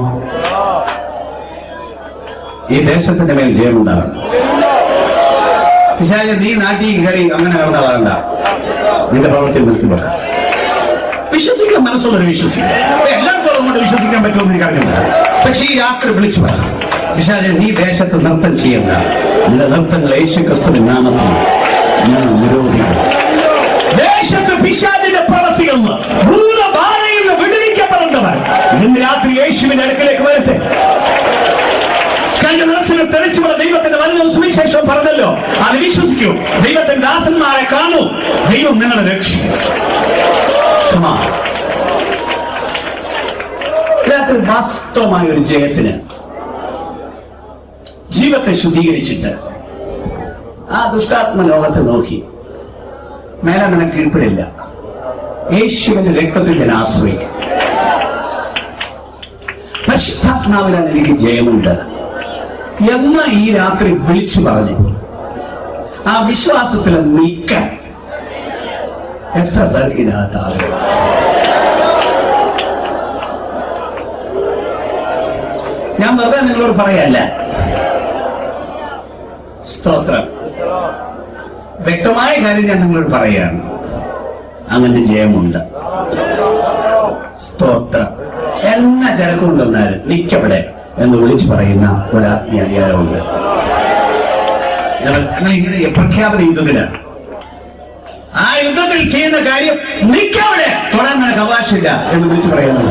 ഈ ദേശത്തിന്റെ മേൽ ജയമുണ്ടാകണം പിശാച് നീ നാട്ടിൽ കയറി അങ്ങനെ കിടന്ന വളരണ്ട നിന്റെ പ്രവൃത്തി നിർത്തിവെക്കാം വിശ്വസിക്കാൻ മനസ്സുള്ളവർ വിശ്വസിക്കും എല്ലാവർക്കും അതുകൊണ്ട് വിശ്വസിക്കാൻ പറ്റുമെന്ന് എനിക്ക് അറിയില്ല പക്ഷെ ഈ രാത്രി വിളിച്ചു പറയാം പിശാചെ നീ ദേശത്ത് നൃത്തം ചെയ്യണ്ട നിന്റെ നൃത്തങ്ങൾ യേശു ക്രിസ്തുവിൻ നാമത്തിൽ ഞാൻ നിരോധിക്കും ദേശത്ത് പിശാചിന്റെ പ്രവർത്തികൾ ഭൂതബാധയിൽ നിന്ന് വിടുവിക്കപ്പെടേണ്ടവർ ഇന്ന് രാത്രി യേശുവിന്റെ അടുക്കലേക്ക് വരട്ടെ കഴിഞ്ഞ ദിവസങ്ങൾ തെളിച്ചുള്ള ദൈവത്തിന്റെ വചനവും സുവിശേഷവും പറഞ്ഞല്ലോ അത് വിശ്വസിക്കൂ ദൈവത്തിന്റെ ദാസന്മാരെ കാണൂ ദൈവം നിങ്ങളെ രക്ഷിക്കും Come on. രാത്രി വാസ്തവമായ ഒരു ജയത്തിന് ജീവിതത്തെ ശുദ്ധീകരിച്ചിട്ട് ആ ദുഷ്ടാത്മ ലോകത്തെ നോക്കി മേലെ നിനക്ക് കീഴ്പ്പെടില്ല യേശുവിന്റെ രക്തത്തിൽ ഞാൻ ആശ്രയിക്കും പരിശുദ്ധാത്മാവിലാണ് എനിക്ക് ജയമുണ്ട് എന്ന് ഈ രാത്രി വിളിച്ചു പറഞ്ഞു ആ വിശ്വാസത്തിൽ നീക്കാൻ എത്ര പേർക്ക് ഇതിനകത്ത് ആളുകൾ ഞാൻ വെറുതെ നിങ്ങളോട് പറയല്ല സ്തോത്രം വ്യക്തമായ കാര്യം ഞാൻ നിങ്ങളോട് പറയുകയാണ് അങ്ങനെ ജയമുണ്ട് സ്തോത്രം എന്ന ചരക്കുണ്ടെന്നാലും നിക്കവിടെ എന്ന് വിളിച്ചു പറയുന്ന ഒരു ആത്മീയ അധികാരമുണ്ട് ഞങ്ങൾ ഞങ്ങൾ ഇങ്ങനെ പ്രഖ്യാപന യുദ്ധത്തിലാണ് ആ യുദ്ധത്തിൽ ചെയ്യുന്ന കാര്യം നിക്കവിടെ തൊടാൻ നിനക്ക് അവകാശമില്ല എന്ന് വിളിച്ചു പറയുന്നുണ്ട്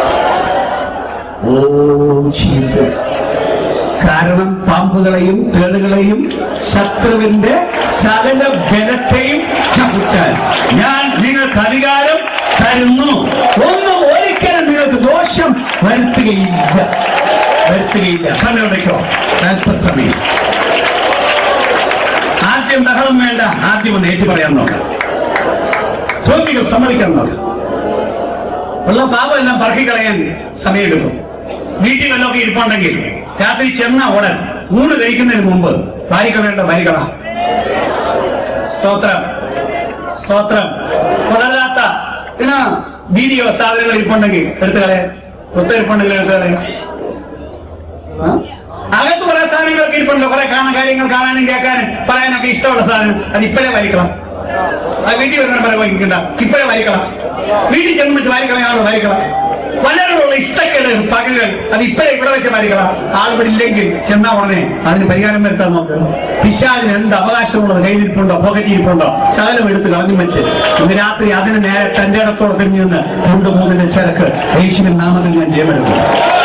ഓ ജീസസ് കാരണം പാമ്പുകളെയും തേളുകളെയും ശത്രുവിന്റെ സകല ബലത്തെയും ചവിട്ടാൻ ഞാൻ നിങ്ങൾക്ക് അധികാരം തരുന്നു ഒന്നും ഒരിക്കലും നിങ്ങൾക്ക് ദോഷം വരുത്തുകയില്ല വരുത്തുകയില്ല കണ്ണുടയ്ക്കോ അല്പസമയം ആദ്യം ബഹളം വേണ്ട ആദ്യം ഒന്ന് ഏറ്റു പറയാൻ നോക്കാം തോൽവികൾ സമ്മതിക്കാൻ നോക്കാം ഉള്ള പാപം എല്ലാം പറക്കിക്കളയാൻ സമയമെടുക്കും വീട്ടിൽ വല്ലതൊക്കെ ഇരിപ്പുണ്ടെങ്കിൽ രാത്രി ചെന്ന ഉടൻ ഊണ് കഴിക്കുന്നതിന് മുമ്പ് വാരിക്കളയേണ്ട വാരികള സ്തോത്രം സ്തോത്രം കൊള്ളരുതാത്ത പിന്നെ വീഡിയോ സാധനങ്ങൾ ഇരിപ്പുണ്ടെങ്കിൽ എടുത്തു കളയാൻ ഒത്തിരിപ്പുണ്ടെങ്കിൽ എടുത്തു കളയാൻ ആ? അകത്ത് കുറെ സാധനങ്ങളൊക്കെ ഇരിപ്പുണ്ട് കുറെ കാണാൻ കാര്യങ്ങൾ കാണാനും കേൾക്കാനും പറയാനൊക്കെ ഇഷ്ടമുള്ള സാധനം അത് ഇപ്പോഴേ വാരിക്കണം അത് വീട്ടിൽ വരുന്ന പറയാൻ വാങ്ങിക്കണ്ട ഇപ്പോഴേ വാരിക്കണം വീട്ടിൽ ചെന്ന് വെച്ച് വാരിക്കളയാണോ വാരിക്കണം പലരോടുള്ള ഇഷ്ടക്കേട് പകകൾ അത് ഇപ്പോഴേ ഇവിടെ വെച്ച് വാരിക്കണം ആളിവിടെ ഇല്ലെങ്കിൽ ചെന്നാ ഉടനെ അതിന് പരിഹാരം വരുത്താൻ നോക്ക് പിശാലിന് എന്ത് അവകാശമുള്ളത് കയ്യിലിരിപ്പുണ്ടോ പോകറ്റിരിപ്പുണ്ടോ സകലം എടുത്ത് കളഞ്ഞു വെച്ച് ഇന്ന് രാത്രി അതിന് നേരെ തന്റെ ഇടത്തോടെ തിരിഞ്ഞു നിന്ന് കൊണ്ടുപോകുന്നതിന്റെ ചരക്ക് യേശുവിൻ നാമത്തിൽ ഞാൻ ജയമെടുക്കും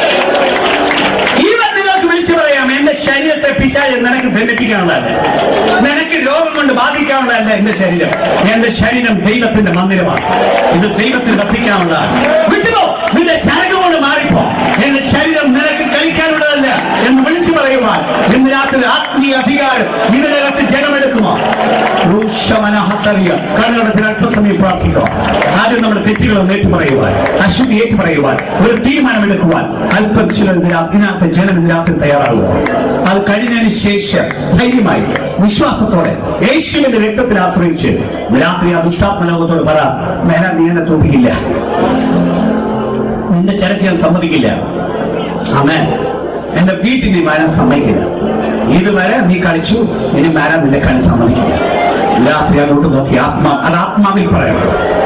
ഈ നിങ്ങൾക്ക് വിളിച്ചു പറയാം എന്റെ ശരീരത്തെ പിശാച് നിനക്ക് ബന്ധിപ്പിക്കാനുള്ളതല്ല നിനക്ക് രോഗം കൊണ്ട് ബാധിക്കാനുള്ളതല്ല എന്റെ ശരീരം എന്റെ ശരീരം ദൈവത്തിന്റെ മന്ദിരമാണ് ഇത് ദൈവത്തിൽ വസിക്കാനുള്ളതാണ് വിട്ടുപോ നിന്റെ ചരക കൊണ്ട് മാറിപ്പോ എന്റെ ശരീരം നിനക്ക് കഴിക്കാനുള്ളതല്ല എന്ന് വിളിച്ചു പറയുവാൻ ഇന്ന് രാത്രി ആത്മീയ അധികാരം ഇതിനകത്ത് ജനമെടുക്കുമോ രൂക്ഷമനഹത്തറിയ കണ്ണുടത്തിൽ അല്പസമയം പ്രാർത്ഥിക്കുക ആദ്യം നമ്മുടെ തെറ്റുകൾ ഏറ്റു പറയുവാൻ അശുദ്ധി ഏറ്റു പറയുവാൻ ഒരു തീരുമാനമെടുക്കുവാൻ അല്പം ചിലർ ഇതിനാ- ഇതിനകത്ത് ജനം ഇതിനകത്ത് തയ്യാറാകുക അത് കഴിഞ്ഞതിന് ശേഷം ധൈര്യമായി വിശ്വാസത്തോടെ യേശുവിന്റെ രക്തത്തിൽ ആശ്രയിച്ച് രാത്രി ആ ദുഷ്ടാത്മ ലോകത്തോട് പറ മേല നീ എന്നെ തോപ്പിക്കില്ല നിന്റെ ചരക്ക് ഞാൻ സമ്മതിക്കില്ല അമ്മേ എന്റെ വീട്ടിൽ നീ വരാൻ സമ്മതിക്കില്ല ഇതുവരെ നീ കളിച്ചു ഇനി വരാൻ നിന്നെ കളി സമ്മതിക്കില്ല രാത്രി അങ്ങോട്ട് നോക്കി ആത്മാ അത് ആത്മാവിൽ പറയണം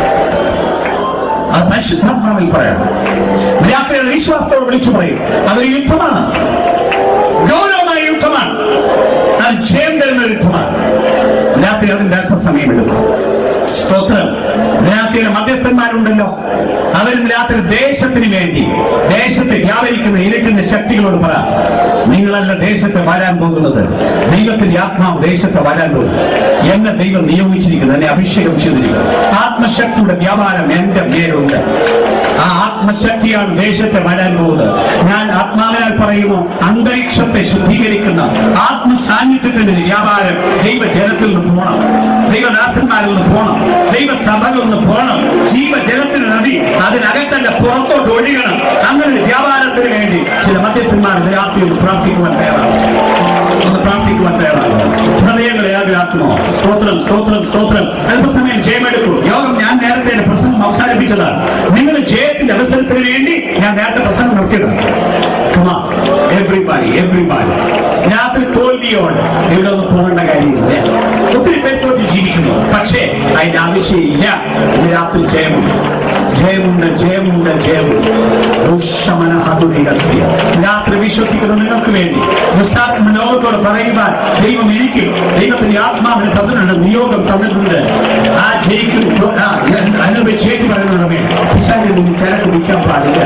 അത് പരിശുദ്ധാത്മാവിൽ പറയണം രാത്രി അത് വിശ്വാസത്തോട് വിളിച്ചു പറയും അതൊരു യുദ്ധമാണ് ഗൗരവമായ യുദ്ധമാണ് അത് ജയം തരുന്ന ഒരു യുദ്ധമാണ് രാത്രി അതിന്റെ അല്പസമയം എടുക്കും സ്തോത്രം രാത്രിയിലെ മധ്യസ്ഥന്മാരുണ്ടല്ലോ അവരും രാത്രി ദേശത്തിന് വേണ്ടി ദേശത്തെ വ്യാപരിക്കുന്ന ഇരുട്ടിന്റെ ശക്തികളോട് പറ നിങ്ങളല്ല ദേശത്തെ വരാൻ പോകുന്നത് ദൈവത്തിന്റെ ആത്മാവ് ദേശത്തെ വരാൻ പോകും എന്നെ ദൈവം നിയോഗിച്ചിരിക്കുന്നു എന്നെ അഭിഷേകം ചെയ്തിരിക്കുന്നു ആത്മശക്തിയുടെ വ്യാപാരം എന്റെ മേലുണ്ട് ആ ആത്മശക്തിയാണ് ദേശത്തെ വരാൻ പോകുന്നത് ഞാൻ ആത്മാവിനാൽ പറയുമോ അന്തരീക്ഷത്തെ ശുദ്ധീകരിക്കുന്ന ആത്മസാന്നിധ്യത്തിന്റെ ഒരു വ്യാപാരം ദൈവജനത്തിൽ നിന്ന് പോകണം ദൈവദാസന്മാരിൽ നിന്ന് പോകണം ദൈവസഭകളിൽ നിന്ന് പോകണം ജീവജലത്തിന് നദി അതിനകത്തല്ല പുറത്തോട്ട് ഒഴുകണം അങ്ങനെ ഒരു വ്യാപാരത്തിന് വേണ്ടി ചില മധ്യസ്ഥന്മാർ രാത്രി ഒന്ന് പ്രാർത്ഥിക്കുവാൻ തയ്യാറാണ് ഒന്ന് പ്രാർത്ഥിക്കുവാൻ തയ്യാറാണ് ഹൃദയങ്ങളെ യാതൊരാക്കുമോ സ്തോത്രം സ്തോത്രം സ്തോത്രം അല്പസമയം ജയമെടുക്കൂ യോഗം ഞാൻ നേരത്തെ എന്റെ പ്രസംഗം അവസാനിപ്പിച്ചതാണ് നിങ്ങൾ ജയത്തിന്റെ അവസരത്തിന് വേണ്ടി ഞാൻ നേരത്തെ പ്രസംഗം നിർത്തിയതാണ് എവ്രിബാഡി എവ്രിബാഡി രാത്രി തോൽവിയോട് ഇവിടെ ഒന്നും പോകേണ്ട കാര്യമില്ല ഒത്തിരി പേരോട് ജീവിക്കുന്നു പക്ഷേ അതിന്റെ ആവശ്യമില്ല ഇന്ന് രാത്രി ജയമുണ്ട് ജയമുണ്ട് ജയമുണ്ട് ജയമുണ്ട് ദുഷമന ഹതുരഹസ്യ രാത്രി വിശ്വസിക്കുന്ന നിങ്ങൾക്ക് വേണ്ടി ദുഷ്ടാത്മ ലോകത്തോട് പറയുവാൻ ദൈവം എനിക്ക് ദൈവത്തിന്റെ ആത്മാവിന് തന്നിട്ടുണ്ട് നിയോഗം തന്നിട്ടുണ്ട് ആ ജയിക്കും അതിനെ ചേട്ടി പറയുന്നുണ്ടേ പിശാചിൽ നിന്ന് ചരക്ക് വിൽക്കാൻ പാടില്ല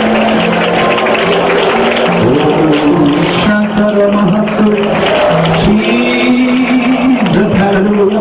Jesus, hallelujah.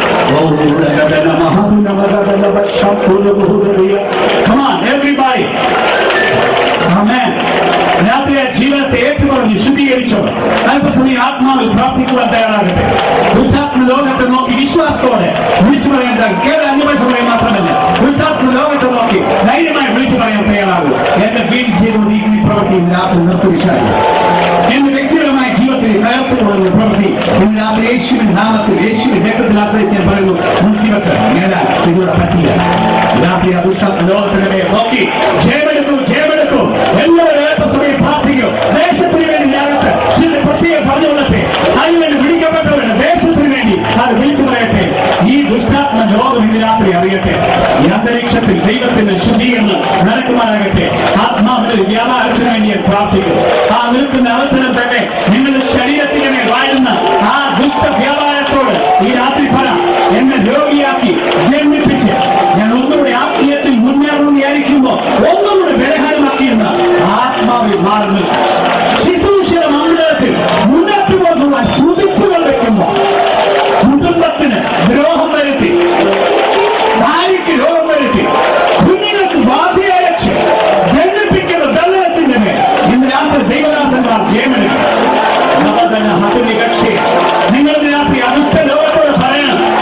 Come on, everybody. Amen. രാത്രി ആ ജീവിതത്തെ ഏറ്റുപറഞ്ഞ് ശുദ്ധീകരിച്ചവർ അല്പസമയം ആത്മാവിൽ പ്രാർത്ഥിക്കുവാൻ തയ്യാറാകട്ടെ ബുദ്ധാത്മ ലോകത്തെ നോക്കി വിശ്വാസത്തോടെ വിളിച്ചു പറയാൻ തയ്യാ- കേവലം അന്യഭാഷ പറയാൻ മാത്രമല്ല ബുദ്ധാത്മ ലോകത്തെ നോക്കി ധൈര്യമായി വിളിച്ചു പറയാൻ തയ്യാറാകും എന്റെ വീട് ചെയ്തുകൊണ്ടിരിക്കുന്ന ഈ പ്രവൃത്തി ഇന്ന് രാത്രി നിർത്തി വിശാലിക്കും എന്റെ വ്യക്തിപരമായ ജീവിതത്തിൽ കയർച്ചുകൊള്ളുന്ന പ്രവൃത്തി ഇന്ന് രാത്രി യേശുവിൻ നാമത്തിൽ യേശുവിൻ രക്തത്തിൽ ആശ്രയിച്ച് ഞാൻ പറയുന്നു മുൻകിവക്ക് നേടാൻ നിങ്ങളുടെ പറ്റില്ല രാത്രി ആ ദുഷ്ട ലോകത്തിന്റെ മേൽ നോക്കി ജയമെടുക്കും ജയമെടുക്കും എല്ലാവരും അല്പസമയം പ്രാർത്ഥിക്കും ദേശത്തിന് വേണ്ടി ഞാനത്ത് ചില പ്രത്യേക പറഞ്ഞുകൊള്ളട്ടെ അതിനുവേണ്ടി വിളിക്കപ്പെട്ടവരുടെ ദേശത്തിന് വേണ്ടി അത് വിളിച്ചു പറയട്ടെ ഈ ദുഷ്ടാത്മ ലോകം ഇന്ന് രാത്രി അറിയട്ടെ ഈ അന്തരീക്ഷത്തിൽ ദൈവത്തിന്റെ ശുദ്ധീകരണം നടക്കുമാറാകട്ടെ ആത്മാവിന്റെ ഒരു വ്യാപാരത്തിന് വേണ്ടി ഞാൻ പ്രാർത്ഥിക്കും ആ നിൽക്കുന്ന അവസരം തന്നെ നിങ്ങളുടെ ശരീരത്തിനെ വാഴുന്ന ആ ദുഷ്ട വ്യാപാരത്തോട് ഈ രാത്രി ഫല എന്നെ രോഗിയാക്കി ജന്മിപ്പിച്ച് ഞാൻ ഒന്നുകൂടെ ആത്മീയത്തിൽ മുന്നേറണം വിചാരിക്കുമ്പോൾ ഒന്നുകൂടെ ബലഹീനമാക്കിയിരുന്ന ആത്മാവിൽ മാറുന്നു ശിശുശീല മണ്ഡലത്തിൽ മുന്നോട്ട് പോകുവാൻ തുടിപ്പുകൾ വെക്കുമ്പോൾ കുടുംബത്തിന് ദ്രോഹം വരുത്തി ഭാര്യയ്ക്ക് രോഗം വരുത്തി കുഞ്ഞുങ്ങൾക്ക് ബാധയച്ച് ദണ്ഡിപ്പിക്കുന്ന ദണ്ഡനത്തിന്റെ മേൽ ഇന്ന് രാത്രി ദൈവദാസന്മാർ ജയമെടുക്കും നവതന ഹതുനി കക്ഷി നിങ്ങൾ ഇന്ന് രാത്രി അടുത്ത ലോകത്തോട് പറയണം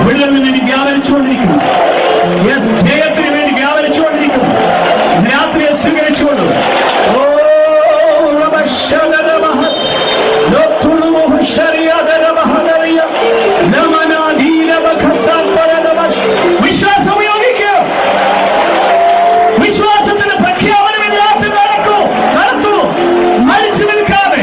വിടുതലിന് വേണ്ടി വ്യാപരിച്ചുകൊണ്ടിരിക്കുന്നു യെസ് ജയത്തിന് വേണ്ടി വ്യാപരിച്ചുകൊണ്ടിരിക്കുന്നു ഇന്ന് രാത്രിയെ സ്വീകരിച്ചുകൊള്ളു ഓ റബശദരമഹസ് ലോത്തുളുഹു ശരിയദരമഹദരിയ നമനാദീരവഖസന്തരമശ് വിശ്വാസം ഉപയോഗിക്കുക വിശ്വാസത്തിന്റെ പ്രഖ്യാപനം ഇന്ന് രാത്രി നടക്കൂ നടത്തൂ മരിച്ചു നിൽക്കാതെ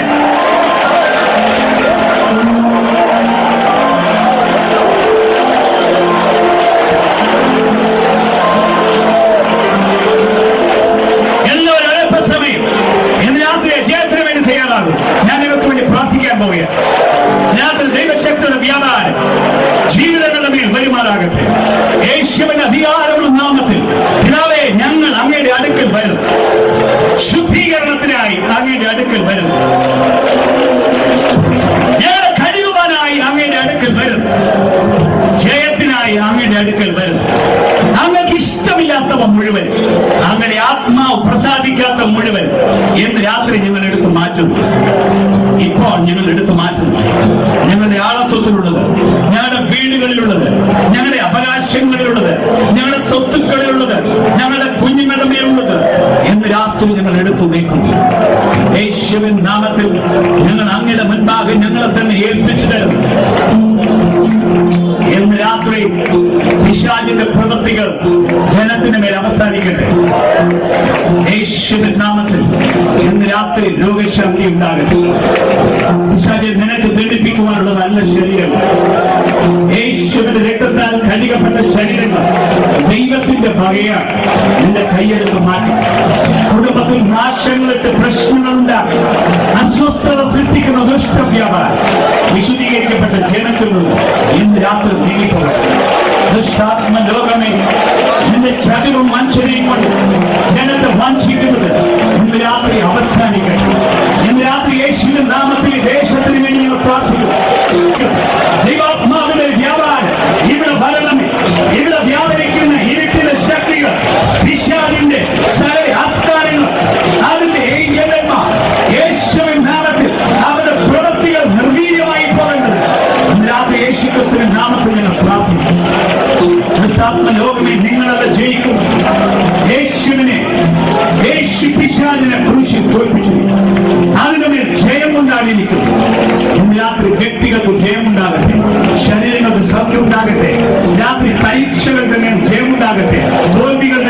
എല്ലാവരും അല്പസമയം ഇന്ന് രാത്രി ജയത്തിന് വേണ്ടി തയ്യാറാകും ഞാൻ നിങ്ങൾക്ക് വേണ്ടി പ്രാർത്ഥിക്കാൻ പോവുകയാണ് രാത്രി ദൈവശക്തിയുടെ വ്യാപാരം ജീവിതങ്ങളുടെ മേൽ വരുമാറാകട്ടെ യേശുവിന്റെ അധികാരമുള്ള നാമത്തിൽ പിതാവേ ഞങ്ങൾ അങ്ങയുടെ അടുക്കൽ വരുന്നു ശുദ്ധീകരണത്തിനായി അങ്ങയുടെ അടുക്കൽ വരുന്നു ഞങ്ങളുടെ കഴിവുവാനായി അങ്ങയുടെ അടുക്കൽ വരുന്നു ജയത്തിനായി അങ്ങയുടെ അടുക്കൽ വരുന്നു അങ്ങക്ക് ഇഷ്ടമില്ലാത്തവ മുഴുവൻ അങ്ങയുടെ ആത്മാവ് പ്രസാദിക്കാത്ത മുഴുവൻ എന്ന് രാത്രി ഞങ്ങൾ എടുത്തു മാറ്റുന്നു ഇപ്പോൾ ഞങ്ങൾ എടുത്തു മാറ്റുന്നു ഞങ്ങളുടെ ആളത്വത്തിലുള്ളത് ഞങ്ങളുടെ വീടുകളിലുള്ളത് ഞങ്ങളുടെ അവകാശങ്ങളിലുള്ളത് ഞങ്ങളുടെ സ്വത്തുക്കളിലുള്ളത് ഞങ്ങളുടെ കുഞ്ഞുങ്ങളുടെ മേലുള്ളത് എന്ന് രാത്രി ഞങ്ങൾ എടുത്തു നീക്കുന്നു യേശുവിൻ നാമത്തിൽ ഞങ്ങൾ അങ്ങയുടെ മുൻപാകെ ഞങ്ങളെ തന്നെ ഏൽപ്പിച്ചു തരുന്നു ഇന്ന് രാത്രി പിശാചിന്റെ പ്രവൃത്തികൾ ജനത്തിന് മേൽ അവസാനിക്കട്ടെ യേശുവിൻ നാമത്തിൽ ഇന്ന് രാത്രി രോഗശാന്തി ഉണ്ടാകട്ടെ പിശാചെ നിനക്ക് ദണ്ഡിപ്പിക്കുവാനുള്ള നല്ല ശരീരം യേശുവിന്റെ രക്തത്താൽ കഴുകപ്പെട്ട ശരീരങ്ങൾ ദൈവത്തിന്റെ വകയാണ് നിന്റെ കൈയെടുത്ത് മാറ്റി കുടുംബത്തിൽ നാശങ്ങളിട്ട് പ്രശ്നങ്ങളുണ്ടാക്കി അസ്വസ്ഥത സൃഷ്ടിക്കുന്ന ദുഷ്ടവ്യാപാരം വിശുദ്ധീകരിക്കപ്പെട്ട ജനത്തിൽ നിന്ന് ഇന്ന് രാത്രി നീങ്ങിപ്പോകും ദുഷ്ടാത്മ ലോകമേ നിന്റെ ചതിവും വഞ്ചനയും കൊണ്ട് ജനത്തെ വഞ്ചിക്കുന്നത് ഇന്ന് രാത്രി അവസാനിക്കട്ടെ ഇന്ന് രാത്രി യേശുവിന്റെ നാമത്തിൽ ഈ ദേശത്തിന് വേണ്ടി ഞങ്ങൾ പ്രാർത്ഥിക്കുന്നു ദൈവാത്മാവിന്റെ വ്യാപാരം ഇവിടെ വരണമേ ഇവിടെ വ്യാപരിക്കുന്ന ഇരുട്ടിന്റെ ശക്തികൾ പിശാചിന്റെ സകല ആസ്ഥാനങ്ങൾ അതിന്റെ ഏകന്മാർ യേശുവിൻ നാമത്തിൽ അവരുടെ പ്രവൃത്തികൾ നിർവീര്യമായി പോകേണ്ടത് ഇന്ന് രാത്രി യേശു ക്രിസ്തുവിൻ നാമത്തിൽ ഞങ്ങൾ പ്രാർത്ഥിക്കുന്നു കർത്താത്മ ലോകമേ നിങ്ങളത് ജയിക്കും യേശുവിനെ യേശു പിശാചിനെ ക്രൂശിൽ തോൽപ്പിച്ചിരിക്കുന്നു അതിന്റെ മേൽ ജയമുണ്ടാകിയിരിക്കുന്നു ഇന്ന് രാത്രി വ്യക്തികൾക്ക് ജയമുണ്ടാകട്ടെ ശരീരങ്ങൾക്ക് സൗഖ്യം ഉണ്ടാകട്ടെ രാത്രി പരീക്ഷകൾക്ക് മേൽ ജയമുണ്ടാകട്ടെ തോൽവികൾ